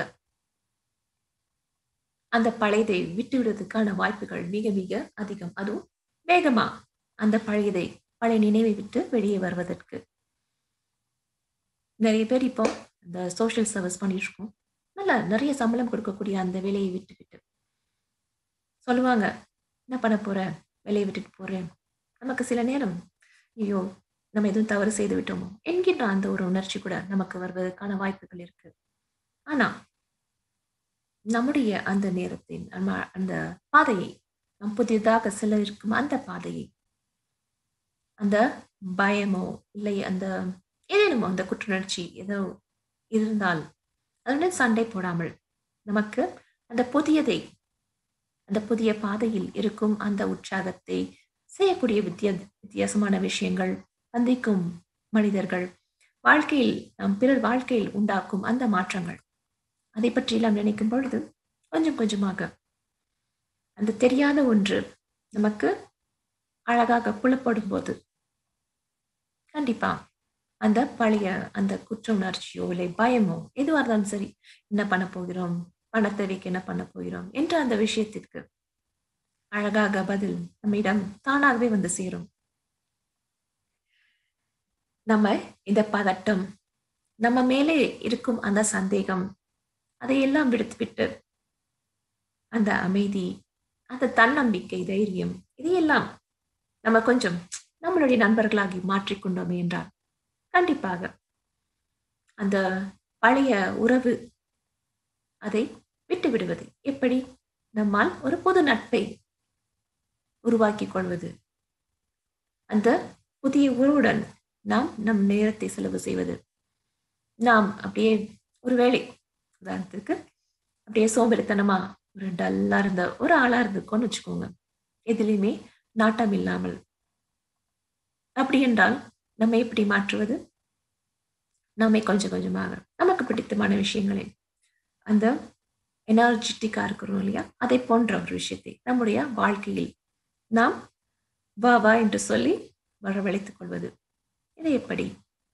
அந்த பழையதை விட்டு விடுவதற்கான வாய்ப்புகள் மிக மிக அதிகம் அதுவும் வேகமா அந்த பழையதை பழைய நினைவை விட்டு வெளியே வருவதற்கு நிறைய பேர் இப்போ இந்த சோஷியல் சர்வீஸ் பண்ணிட்டு இருக்கோம் நல்லா நிறைய சம்பளம் கொடுக்கக்கூடிய அந்த வேலையை விட்டுக்கிட்டு சொல்லுவாங்க என்ன பண்ண போறேன் வேலையை விட்டுட்டு போறேன் நமக்கு சில நேரம் ஐயோ நம்ம எதுவும் தவறு செய்து விட்டோமோ என்கின்ற அந்த ஒரு உணர்ச்சி கூட நமக்கு வருவதற்கான வாய்ப்புகள் இருக்கு ஆனா நம்முடைய அந்த நேரத்தின் நம்ம அந்த பாதையை நம் புதிதாக செல்ல இருக்கும் அந்த பாதையை அந்த பயமோ இல்லை அந்த ஏதேனுமோ அந்த குற்றுணர்ச்சி ஏதோ இருந்தால் அதனுடன் சண்டை போடாமல் நமக்கு அந்த புதியதை அந்த புதிய பாதையில் இருக்கும் அந்த உற்சாகத்தை செய்யக்கூடிய வித்தியா வித்தியாசமான விஷயங்கள் சந்திக்கும் மனிதர்கள் வாழ்க்கையில் நம் பிறர் வாழ்க்கையில் உண்டாக்கும் அந்த மாற்றங்கள் அதை பற்றி எல்லாம் நினைக்கும் பொழுது கொஞ்சம் கொஞ்சமாக அந்த தெரியாத ஒன்று நமக்கு அழகாக புலப்படும் போது கண்டிப்பா அந்த பழைய அந்த குற்ற உணர்ச்சியோ இல்லை பயமோ எதுவாக இருந்தாலும் சரி என்ன பண்ண போகிறோம் பணத்தேவைக்கு என்ன பண்ண போகிறோம் என்ற அந்த விஷயத்திற்கு அழகாக பதில் நம்மிடம் தானாகவே வந்து சேரும் நம்ம இந்த பதட்டம் நம்ம மேலே இருக்கும் அந்த சந்தேகம் அதையெல்லாம் விடுத்துவிட்டு அந்த அமைதி அந்த தன்னம்பிக்கை தைரியம் இதையெல்லாம் நம்ம கொஞ்சம் நம்மளுடைய நண்பர்களாகி மாற்றிக்கொண்டோமே என்றால் கண்டிப்பாக அந்த பழைய உறவு அதை விட்டு விடுவது எப்படி நம்மால் ஒரு புது நட்பை உருவாக்கி கொள்வது அந்த புதிய உறவுடன் நாம் நம் நேரத்தை செலவு செய்வது நாம் அப்படியே ஒருவேளை உதாரணத்துக்கு அப்படியே சோம்பேறித்தனமா ஒரு டல்லா இருந்த ஒரு ஆளா இருந்துக்கோன்னு வச்சுக்கோங்க எதுலையுமே நாட்டம் இல்லாமல் அப்படி என்றால் நம்ம எப்படி மாற்றுவது நம்மை கொஞ்சம் கொஞ்சமாக நமக்கு பிடித்தமான விஷயங்களை அந்த எனர்ஜெட்டிக்கா இருக்கிறோம் இல்லையா அதை போன்ற ஒரு விஷயத்தை நம்முடைய வாழ்க்கையில் நாம் வா வா என்று சொல்லி வரவழைத்துக் கொள்வது இது எப்படி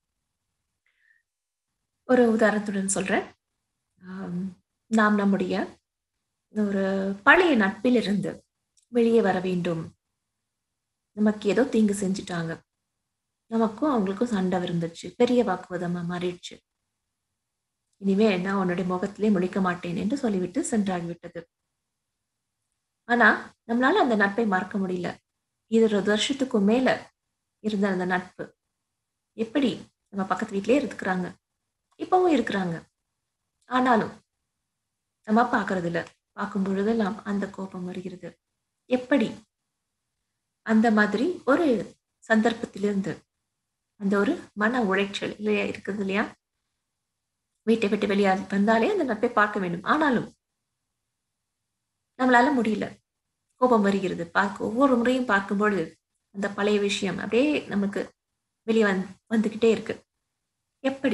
ஒரு உதாரணத்துடன் சொல்றேன் ஆம், நாம் நம்முடைய ஒரு பழைய நட்பிலிருந்து வெளியே வர வேண்டும் நமக்கு ஏதோ தீங்கு செஞ்சுட்டாங்க நமக்கும் அவங்களுக்கும் சண்டை இருந்துச்சு பெரிய வாக்குவாதமா மாறிடுச்சு இனிமே நான் உன்னுடைய முகத்திலே முழிக்க மாட்டேன் என்று சொல்லிவிட்டு சென்றாகிவிட்டது ஆனா நம்மளால அந்த நட்பை மறக்க முடியல இருபது வருஷத்துக்கும் மேல இருந்த அந்த நட்பு எப்படி நம்ம பக்கத்து வீட்டிலே இருக்கிறாங்க இப்பவும் இருக்கிறாங்க ஆனாலும் நம்ம பார்க்கறது இல்ல பார்க்கும் பொழுதெல்லாம் அந்த கோபம் வருகிறது எப்படி அந்த மாதிரி ஒரு சந்தர்ப்பத்திலிருந்து அந்த ஒரு மன உளைச்சல் இல்லையா இருக்குது இல்லையா வீட்டை விட்டு வெளியே வந்தாலே அந்த நட்பை பார்க்க வேண்டும் ஆனாலும் நம்மளால முடியல கோபம் வருகிறது பார்க்க ஒவ்வொரு முறையும் பார்க்கும்பொழுது அந்த பழைய விஷயம் அப்படியே நமக்கு வெளியே வந் வந்துகிட்டே இருக்கு எப்படி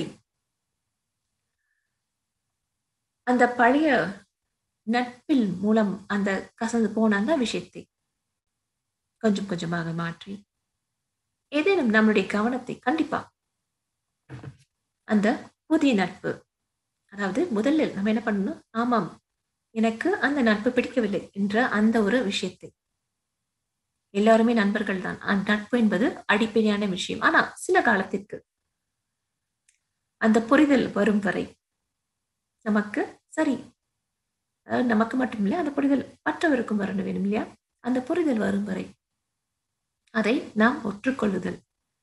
அந்த பழைய நட்பில் மூலம் அந்த கசந்து போன அந்த விஷயத்தை கொஞ்சம் கொஞ்சமாக மாற்றி ஏதேனும் நம்மளுடைய கவனத்தை கண்டிப்பா அந்த புதிய நட்பு அதாவது முதலில் நம்ம என்ன பண்ணணும் ஆமாம் எனக்கு அந்த நட்பு பிடிக்கவில்லை என்ற அந்த ஒரு விஷயத்தை எல்லாருமே நண்பர்கள் தான் அந்த நட்பு என்பது அடிப்படையான விஷயம் ஆனா சில காலத்திற்கு அந்த புரிதல் வரும் வரை நமக்கு சரி அதாவது நமக்கு மட்டும் இல்லை அந்த புரிதல் மற்றவருக்கும் வரணும் வேணும் இல்லையா அந்த புரிதல் வரும் வரை அதை நாம் ஒற்றுக்கொள்ளுதல்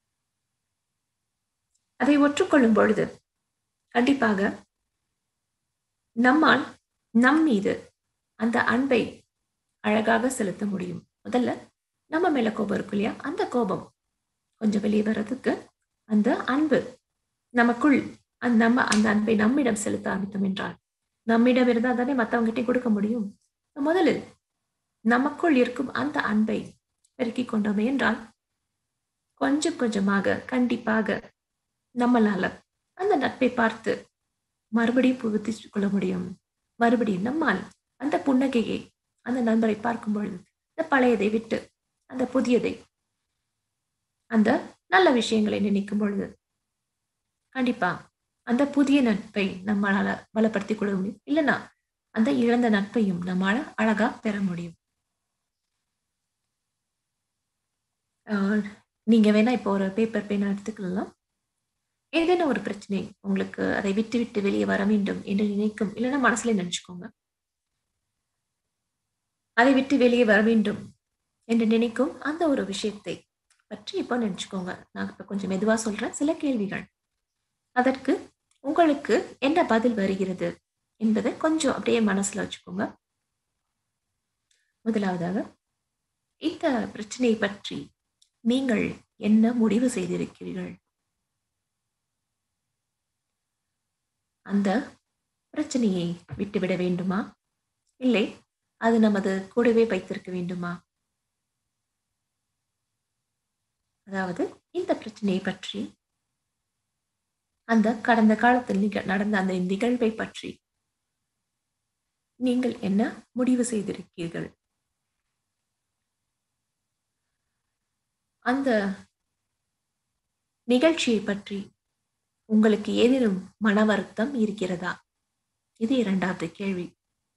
அதை ஒற்றுக்கொள்ளும் பொழுது கண்டிப்பாக நம்மால் நம் மீது அந்த அன்பை அழகாக செலுத்த முடியும் முதல்ல நம்ம மேல கோபம் இருக்கு இல்லையா அந்த கோபம் கொஞ்சம் வெளியே வர்றதுக்கு அந்த அன்பு நமக்குள் அந்த நம்ம அந்த அன்பை நம்மிடம் செலுத்த ஆரம்பித்தோம் என்றால் நம்மிடம் இருந்தால் தானே மற்றவங்ககிட்ட கொடுக்க முடியும் முதலில் நமக்குள் இருக்கும் அந்த அன்பை பெருக்கிக் கொண்டோமே என்றால் கொஞ்சம் கொஞ்சமாக கண்டிப்பாக நம்மளால அந்த நட்பை பார்த்து மறுபடியும் புகுத்திக் கொள்ள முடியும் மறுபடியும் நம்மால் அந்த புன்னகையை அந்த நண்பரை பார்க்கும் பொழுது இந்த பழையதை விட்டு அந்த புதியதை அந்த நல்ல விஷயங்களை நினைக்கும் பொழுது கண்டிப்பா அந்த புதிய நட்பை நம்மளால பலப்படுத்திக் கொள்ள முடியும் இல்லைன்னா அந்த இழந்த நட்பையும் நம்மளால அழகா பெற முடியும் ஆஹ் நீங்க வேணா இப்போ ஒரு பேப்பர் பேனா எடுத்துக்கலாம் ஏதேனும் ஒரு பிரச்சனை உங்களுக்கு அதை விட்டு விட்டு வெளியே வர வேண்டும் என்று நினைக்கும் இல்லைன்னா மனசுல நினைச்சுக்கோங்க அதை விட்டு வெளியே வர வேண்டும் என்று நினைக்கும் அந்த ஒரு விஷயத்தை பற்றி இப்போ நினைச்சுக்கோங்க நான் இப்ப கொஞ்சம் மெதுவா சொல்றேன் சில கேள்விகள் அதற்கு உங்களுக்கு என்ன பதில் வருகிறது என்பதை கொஞ்சம் அப்படியே மனசுல வச்சுக்கோங்க முதலாவதாக இந்த பிரச்சனையை பற்றி நீங்கள் என்ன முடிவு செய்திருக்கிறீர்கள் அந்த பிரச்சனையை விட்டுவிட வேண்டுமா இல்லை அது நமது கூடவே வைத்திருக்க வேண்டுமா அதாவது இந்த பிரச்சனையை பற்றி அந்த கடந்த காலத்தில் நிக நடந்த அந்த நிகழ்வை பற்றி நீங்கள் என்ன முடிவு செய்திருக்கிறீர்கள் அந்த நிகழ்ச்சியை பற்றி உங்களுக்கு ஏதேனும் மன வருத்தம் இருக்கிறதா இது இரண்டாவது கேள்வி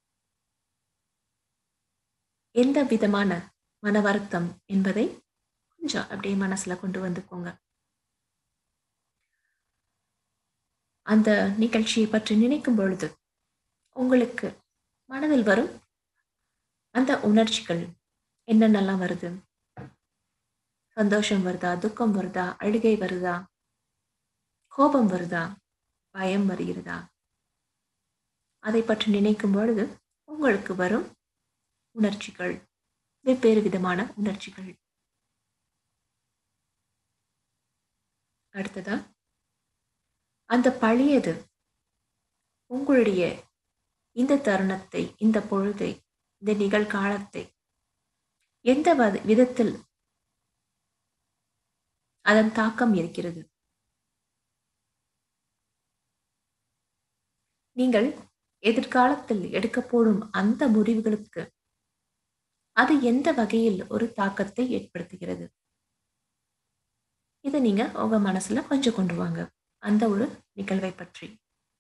எந்த விதமான மன வருத்தம் என்பதை கொஞ்சம் அப்படியே மனசுல கொண்டு வந்துக்கோங்க அந்த நிகழ்ச்சியை பற்றி நினைக்கும் பொழுது உங்களுக்கு மனதில் வரும் அந்த உணர்ச்சிகள் என்னென்னலாம் வருது சந்தோஷம் வருதா துக்கம் வருதா அழுகை வருதா கோபம் வருதா பயம் வருகிறதா அதை பற்றி நினைக்கும் பொழுது உங்களுக்கு வரும் உணர்ச்சிகள் வெவ்வேறு விதமான உணர்ச்சிகள் அடுத்ததா அந்த பழையது உங்களுடைய இந்த தருணத்தை இந்த பொழுதை இந்த நிகழ்காலத்தை எந்த வத- விதத்தில் அதன் தாக்கம் இருக்கிறது நீங்கள் எதிர்காலத்தில் எடுக்க போடும் அந்த முடிவுகளுக்கு அது எந்த வகையில் ஒரு தாக்கத்தை ஏற்படுத்துகிறது இதை இதை நீங்க உங்க மனசுல கொஞ்சம் கொண்டு வாங்க அந்த ஒரு நிகழ்வை பற்றி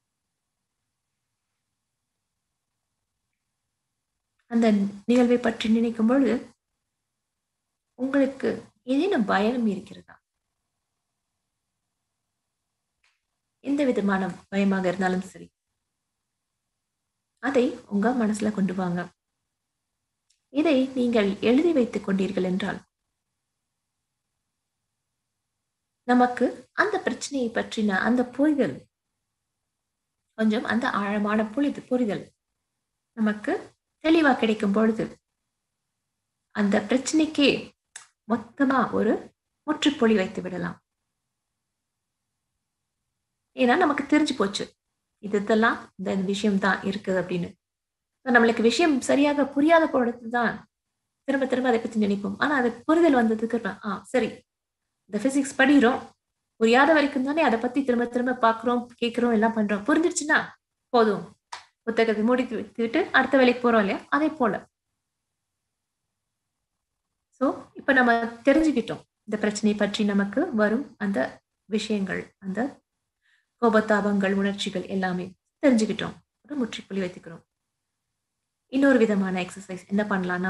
அந்த நிகழ்வை பற்றி நினைக்கும் பொழுது உங்களுக்கு ஏதேனும் பயம் இருக்கிறதா எந்த விதமான பயமாக இருந்தாலும் சரி அதை உங்க மனசுல கொண்டு வாங்க இதை நீங்கள் எழுதி வைத்துக் கொண்டீர்கள் என்றால் நமக்கு அந்த பிரச்சனையை பற்றின அந்த புரிதல் கொஞ்சம் அந்த ஆழமான புரிது புரிதல் நமக்கு தெளிவா கிடைக்கும் பொழுது அந்த பிரச்சனைக்கே மொத்தமா ஒரு முற்றுப்புள்ளி வைத்து விடலாம் ஏன்னா நமக்கு தெரிஞ்சு போச்சு இது இதெல்லாம் இந்த விஷயம் தான் இருக்குது அப்படின்னு So, நம்மளுக்கு விஷயம் சரியாக புரியாத பொழுது தான் திரும்ப திரும்ப அதை பத்தி நினைப்போம் ஆனா அது புரிதல் வந்ததுக்கு அப்புறம், ஆ சரி இந்த பிசிக்ஸ் படிக்கிறோம் புரியாத வரைக்கும் தானே அதை பத்தி திரும்ப திரும்ப பார்க்குறோம் கேட்குறோம் எல்லாம் பண்றோம் புரிஞ்சிருச்சுன்னா போதும் புத்தகத்தை மூடித்து விட்டு அடுத்த வேலைக்கு போறோம் இல்லையா அதே போல ஸோ இப்போ நம்ம தெரிஞ்சுக்கிட்டோம் இந்த பிரச்சனையை பற்றி நமக்கு வரும் அந்த விஷயங்கள் அந்த கோபத்தாபங்கள் உணர்ச்சிகள் எல்லாமே தெரிஞ்சுக்கிட்டோம் ஒரு முற்றுப்புள்ளி வைத்துக்கிறோம் இன்னொரு விதமான எக்ஸசைஸ் என்ன பண்ணலாம்னா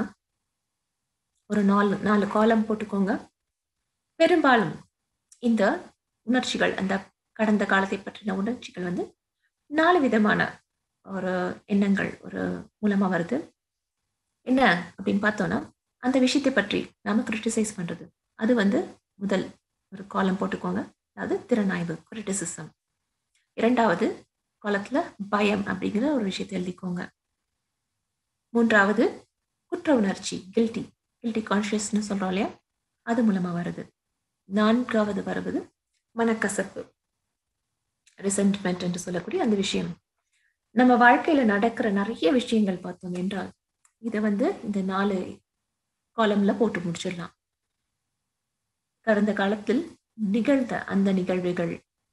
ஒரு நாலு நாலு காலம் போட்டுக்கோங்க பெரும்பாலும் இந்த உணர்ச்சிகள் அந்த கடந்த காலத்தை பற்றின உணர்ச்சிகள் வந்து நாலு விதமான ஒரு எண்ணங்கள் ஒரு மூலமா வருது என்ன அப்படின்னு பார்த்தோம்னா அந்த விஷயத்தை பற்றி நாம கிரிட்டிசைஸ் பண்றது அது வந்து முதல் ஒரு காலம் போட்டுக்கோங்க அதாவது திறனாய்வு கிரிட்டிசிசம் இரண்டாவது காலத்துல பயம் அப்படிங்கிற ஒரு விஷயத்தை எழுதிக்கோங்க மூன்றாவது குற்ற உணர்ச்சி கில்ட்டி கில்ட்டி கான்ஷியஸ்னு சொல்றோம் இல்லையா அது மூலமா வருது நான்காவது வருவது மனக்கசப்பு ரிசென்ட்மெண்ட் என்று சொல்லக்கூடிய அந்த விஷயம் நம்ம வாழ்க்கையில நடக்கிற நிறைய விஷயங்கள் பார்த்தோம் என்றால் இதை வந்து இந்த நாலு காலம்ல போட்டு முடிச்சிடலாம் கடந்த காலத்தில் நிகழ்ந்த அந்த நிகழ்வுகள்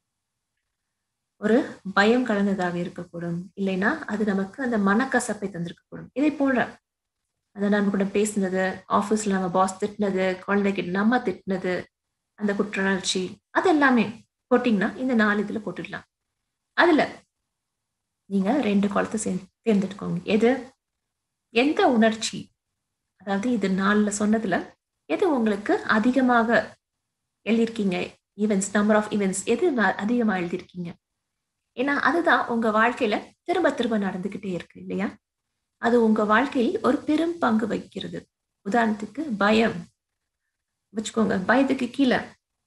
ஒரு பயம் கலந்ததாக இருக்கக்கூடும் இல்லைன்னா அது நமக்கு அந்த மனக்கசப்பை தந்திருக்கக்கூடும் இதே போல அந்த நான் கூட பேசினது ஆஃபீஸ்ல நம்ம பாஸ் திட்டினது குழந்தைகிட்ட நம்ம திட்டினது அந்த குற்றுணர்ச்சி அது எல்லாமே போட்டிங்கன்னா இந்த நாலு இதுல போட்டுடலாம் அதுல நீங்க ரெண்டு குளத்தை சே தேர்ந்தெடுக்கோங்க எது எந்த உணர்ச்சி அதாவது இது நாலுல சொன்னதுல எது உங்களுக்கு அதிகமாக எழுதியிருக்கீங்க ஈவெண்ட்ஸ் நம்பர் ஆஃப் ஈவெண்ட்ஸ் எது ந- அதிகமா எழுதியிருக்கீங்க ஏன்னா அதுதான் உங்க வாழ்க்கையில திரும்ப திரும்ப நடந்துகிட்டே இருக்கு இல்லையா அது உங்க வாழ்க்கையில் ஒரு பெரும் பங்கு வகிக்கிறது உதாரணத்துக்கு பயம் வச்சுக்கோங்க பயத்துக்கு கீழே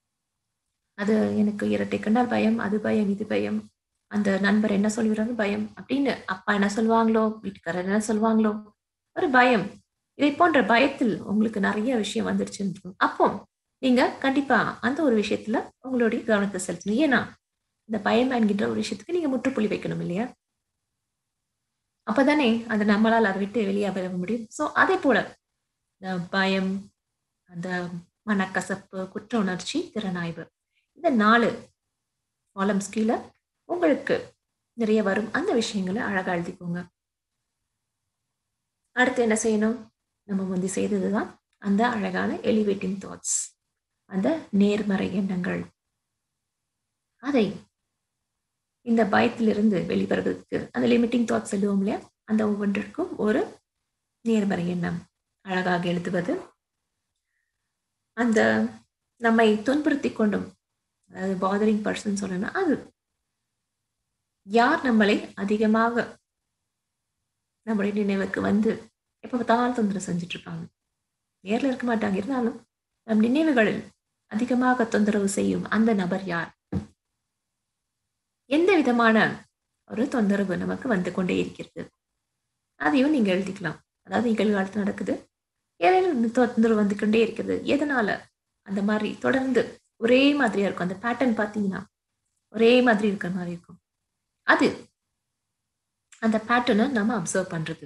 அது எனக்கு இரட்டை கண்டால் பயம் அது பயம் இது பயம் அந்த நண்பர் என்ன சொல்லிடுறாங்க பயம் அப்படின்னு அப்பா என்ன சொல்லுவாங்களோ வீட்டுக்காரர் என்ன சொல்லுவாங்களோ ஒரு பயம் இதை போன்ற பயத்தில் உங்களுக்கு நிறைய விஷயம் வந்துருச்சுன்னு இருக்கும். அப்போ நீங்க கண்டிப்பா அந்த ஒரு விஷயத்துல உங்களுடைய கவனத்தை செலுத்தணும் ஏன்னா இந்த பயம் என்கின்ற ஒரு விஷயத்துக்கு நீங்க முற்றுப்புள்ளி வைக்கணும் இல்லையா அப்பதானே அது நம்மளால் அதை விட்டு வெளியே வர முடியும் சோ அதே போல இந்த பயம் அந்த மனக்கசப்பு குற்ற உணர்ச்சி திறனாய்வு இந்த நாலு காலம்ஸ் கீழே உங்களுக்கு நிறைய வரும் அந்த விஷயங்களை அழகா எழுதிக்கோங்க அடுத்து என்ன செய்யணும் நம்ம முந்தி செய்ததுதான் அந்த அழகான எலிவேட்டிங் தாட்ஸ் அந்த நேர்மறை எண்ணங்கள் அதை இந்த பயத்திலிருந்து வெளிவருவதற்கு அந்த லிமிட்டிங் தாட்ஸ் எழுதுவோம் இல்லையா அந்த ஒவ்வொன்றிற்கும் ஒரு நேர்மறை எண்ணம் அழகாக எழுதுவது அந்த நம்மை துன்புறுத்தி கொண்டும் அதாவது பாதரிங் பர்சன் சொல்லணும் அது யார் நம்மளை அதிகமாக நம்முடைய நினைவுக்கு வந்து எப்ப பார்த்தாலும் தொந்தரவு செஞ்சுட்டு இருப்பாங்க நேர்ல இருக்க மாட்டாங்க இருந்தாலும் நம் நினைவுகளில் அதிகமாக தொந்தரவு செய்யும் அந்த நபர் யார் எந்த விதமான ஒரு தொந்தரவு நமக்கு வந்து கொண்டே இருக்கிறது அதையும் நீங்க எழுதிக்கலாம் அதாவது நிகழ்காலத்தில் நடக்குது ஏதேனும் தொந்தரவு வந்து கொண்டே இருக்கிறது எதனால அந்த மாதிரி தொடர்ந்து ஒரே மாதிரியா இருக்கும் அந்த பேட்டர்ன் பார்த்தீங்கன்னா ஒரே மாதிரி இருக்கிற மாதிரி இருக்கும் அது அந்த பேட்டர்னை நம்ம அப்சர்வ் பண்றது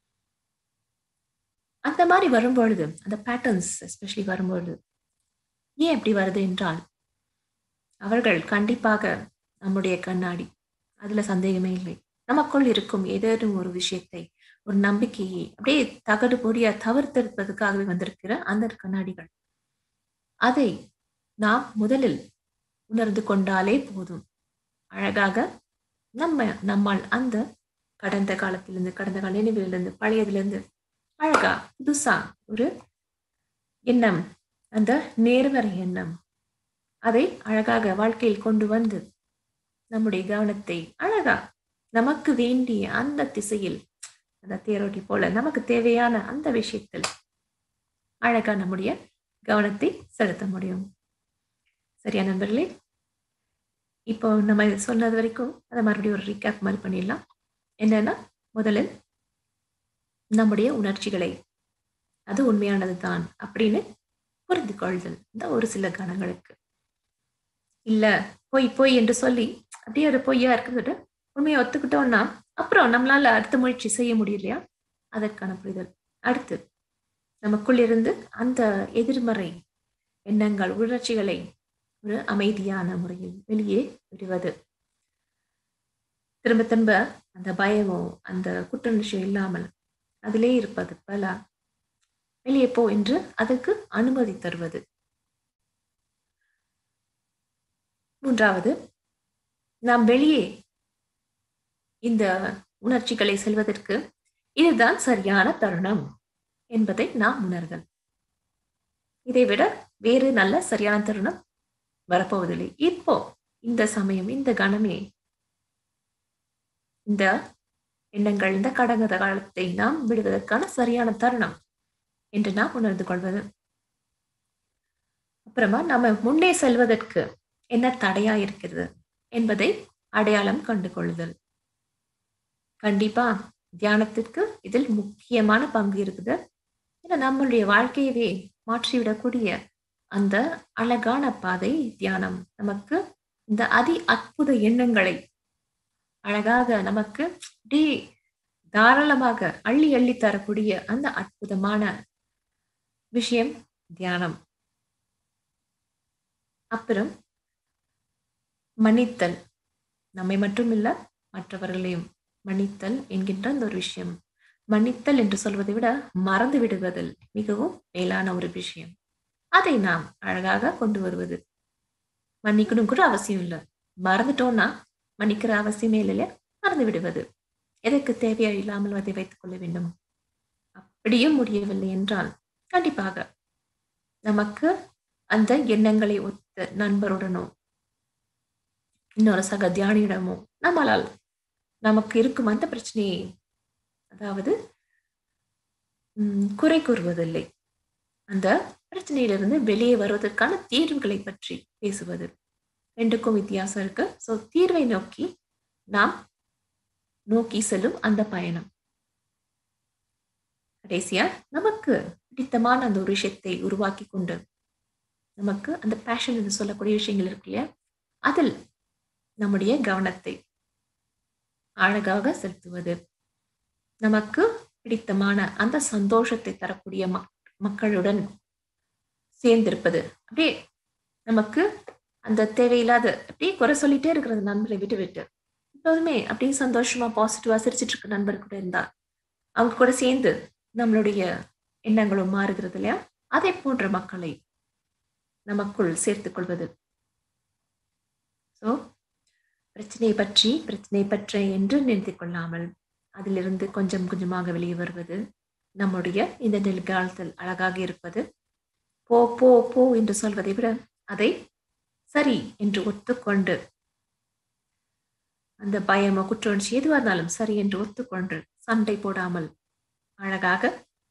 அந்த மாதிரி வரும்பொழுது அந்த பேட்டர்ன்ஸ் எஸ்பெஷலி வரும்பொழுது ஏன் இப்படி வருது என்றால் அவர்கள் கண்டிப்பாக நம்முடைய கண்ணாடி அதுல சந்தேகமே இல்லை நமக்குள் இருக்கும் ஏதேனும் ஒரு விஷயத்தை ஒரு நம்பிக்கையை அப்படியே தகடு பொடியா தவிர்த்தெடுப்பதற்காகவே வந்திருக்கிற அந்த கண்ணாடிகள் அதை நாம் முதலில் உணர்ந்து கொண்டாலே போதும் அழகாக நம்ம நம்மால் அந்த கடந்த காலத்திலிருந்து கடந்த கால நினைவிலிருந்து பழையதிலிருந்து அழகா புதுசா ஒரு எண்ணம் அந்த நேர்வரை எண்ணம் அதை அழகாக வாழ்க்கையில் கொண்டு வந்து நம்முடைய கவனத்தை அழகா நமக்கு வேண்டிய அந்த திசையில் அந்த தேரோட்டி போல நமக்கு தேவையான அந்த விஷயத்தில் அழகா நம்முடைய கவனத்தை செலுத்த முடியும் சரியா நண்பர்களே இப்போ நம்ம சொன்னது வரைக்கும் அதை மறுபடியும் ஒரு ரீகேப் மாதிரி பண்ணிடலாம் என்னன்னா முதலில் நம்முடைய உணர்ச்சிகளை அது உண்மையானது தான் அப்படின்னு புரிந்து கொள்தல் இந்த ஒரு சில கணங்களுக்கு இல்ல பொய் பொய் என்று சொல்லி அப்படியே ஒரு பொய்யா இருக்கிறத உண்மையை ஒத்துக்கிட்டோம்னா அப்புறம் நம்மளால அடுத்த முயற்சி செய்ய முடியலையா அதற்கான புரிதல் அடுத்து நமக்குள் இருந்து அந்த எதிர்மறை எண்ணங்கள் உணர்ச்சிகளை ஒரு அமைதியான முறையில் வெளியே விடுவது திரும்ப திரும்ப அந்த பயமோ அந்த குற்றுணர்ச்சியோ இல்லாமல் அதிலே இருப்பது பல வெளியே போ என்று அதற்கு அனுமதி தருவது மூன்றாவது நாம் வெளியே இந்த உணர்ச்சிகளை செல்வதற்கு இதுதான் சரியான தருணம் என்பதை நாம் உணர்தல் இதை விட வேறு நல்ல சரியான தருணம் வரப்போவதில்லை இப்போ இந்த சமயம் இந்த கணமே இந்த எண்ணங்கள் இந்த கடந்த காலத்தை நாம் விடுவதற்கான சரியான தருணம் என்று நாம் உணர்ந்து கொள்வது அப்புறமா நம்ம முன்னே செல்வதற்கு என்ன தடையா இருக்கிறது என்பதை அடையாளம் கண்டு கொள்ளுதல் கண்டிப்பா தியானத்திற்கு இதில் முக்கியமான பங்கு இருக்குது ஏன்னா நம்மளுடைய வாழ்க்கையவே மாற்றிவிடக்கூடிய அந்த அழகான பாதை தியானம் நமக்கு இந்த அதி அற்புத எண்ணங்களை அழகாக நமக்கு அப்படி தாராளமாக அள்ளி அள்ளி தரக்கூடிய அந்த அற்புதமான விஷயம் தியானம் அப்புறம் மன்னித்தல் நம்மை மட்டும் இல்ல மற்றவர்களையும் மன்னித்தல் என்கின்ற அந்த ஒரு விஷயம் மன்னித்தல் என்று சொல்வதை விட மறந்து விடுவதில் மிகவும் மேலான ஒரு விஷயம் அதை நாம் அழகாக கொண்டு வருவது மன்னிக்கணும் கூட அவசியம் இல்லை மறந்துட்டோம்னா மன்னிக்கிற அவசியமே இல்லையா மறந்து விடுவது எதற்கு தேவையா இல்லாமல் அதை வைத்துக் கொள்ள வேண்டும் அப்படியும் முடியவில்லை என்றால் கண்டிப்பாக நமக்கு அந்த எண்ணங்களை ஒத்த நண்பருடனோ இன்னொரு சக தியானியிடமோ நம்மளால் நமக்கு இருக்கும் அந்த பிரச்சனையை அதாவது குறை கூறுவதில்லை அந்த பிரச்சனையிலிருந்து வெளியே வருவதற்கான தீர்வுகளை பற்றி பேசுவது ரெண்டுக்கும் வித்தியாசம் இருக்கு ஸோ தீர்வை நோக்கி நாம் நோக்கி செல்லும் அந்த பயணம் கடைசியா நமக்கு பிடித்தமான அந்த ஒரு விஷயத்தை உருவாக்கி கொண்டு நமக்கு அந்த பேஷன் என்று சொல்லக்கூடிய விஷயங்கள் இருக்கு இல்லையா அதில் நம்முடைய கவனத்தை அழகாக செலுத்துவது நமக்கு பிடித்தமான அந்த சந்தோஷத்தை தரக்கூடிய மக் மக்களுடன் சேர்ந்திருப்பது அப்படியே நமக்கு அந்த தேவையில்லாத அப்படியே குறை சொல்லிட்டே இருக்கிற நண்பரை விட்டு விட்டு எப்போதுமே அப்படியே சந்தோஷமா பாசிட்டிவா சிரிச்சிட்டு இருக்க நண்பர் கூட இருந்தா அவங்க கூட சேர்ந்து நம்மளுடைய எண்ணங்களும் மாறுகிறது இல்லையா அதை போன்ற மக்களை நமக்குள் சேர்த்துக் கொள்வது ஸோ பிரச்சனையை பற்றி பிரச்சனை பற்ற என்று நிறுத்திக் கொள்ளாமல் அதிலிருந்து கொஞ்சம் கொஞ்சமாக வெளியே வருவது நம்முடைய இந்த நிகழ்த்தல் அழகாக இருப்பது போ போ போ என்று சொல்வதை விட அதை சரி என்று ஒத்துக்கொண்டு அந்த பயமோ குற்றவுணர்ச்சி எதுவாக இருந்தாலும் சரி என்று ஒத்துக்கொண்டு சண்டை போடாமல் அழகாக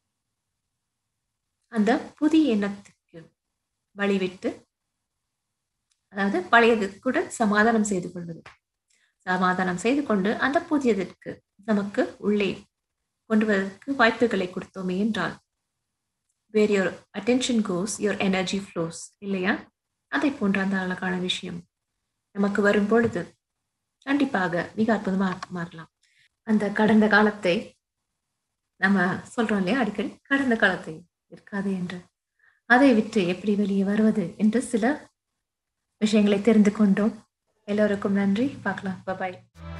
அந்த புதிய எண்ணத்துக்கு வழிவிட்டு அதாவது பழையது கூட சமாதானம் செய்து கொள்வது சமாதானம் செய்து கொண்டு அந்த புதியதற்கு நமக்கு உள்ளே கொண்டு வருவதற்கு வாய்ப்புகளை கொடுத்தோமே என்றால் where your attention goes your energy flows இல்லையா அதை போன்ற அந்த அழகான விஷயம் நமக்கு வரும் பொழுது கண்டிப்பாக மிக அற்புதமாக மாறலாம் அந்த கடந்த காலத்தை நம்ம சொல்றோம் இல்லையா அடிக்கடி கடந்த காலத்தை இருக்காது என்று அதை விட்டு எப்படி வெளியே வருவது என்று சில விஷயங்களை தெரிந்து கொண்டோம் எல்லோருக்கும் நன்றி பார்க்கலாம் பாய்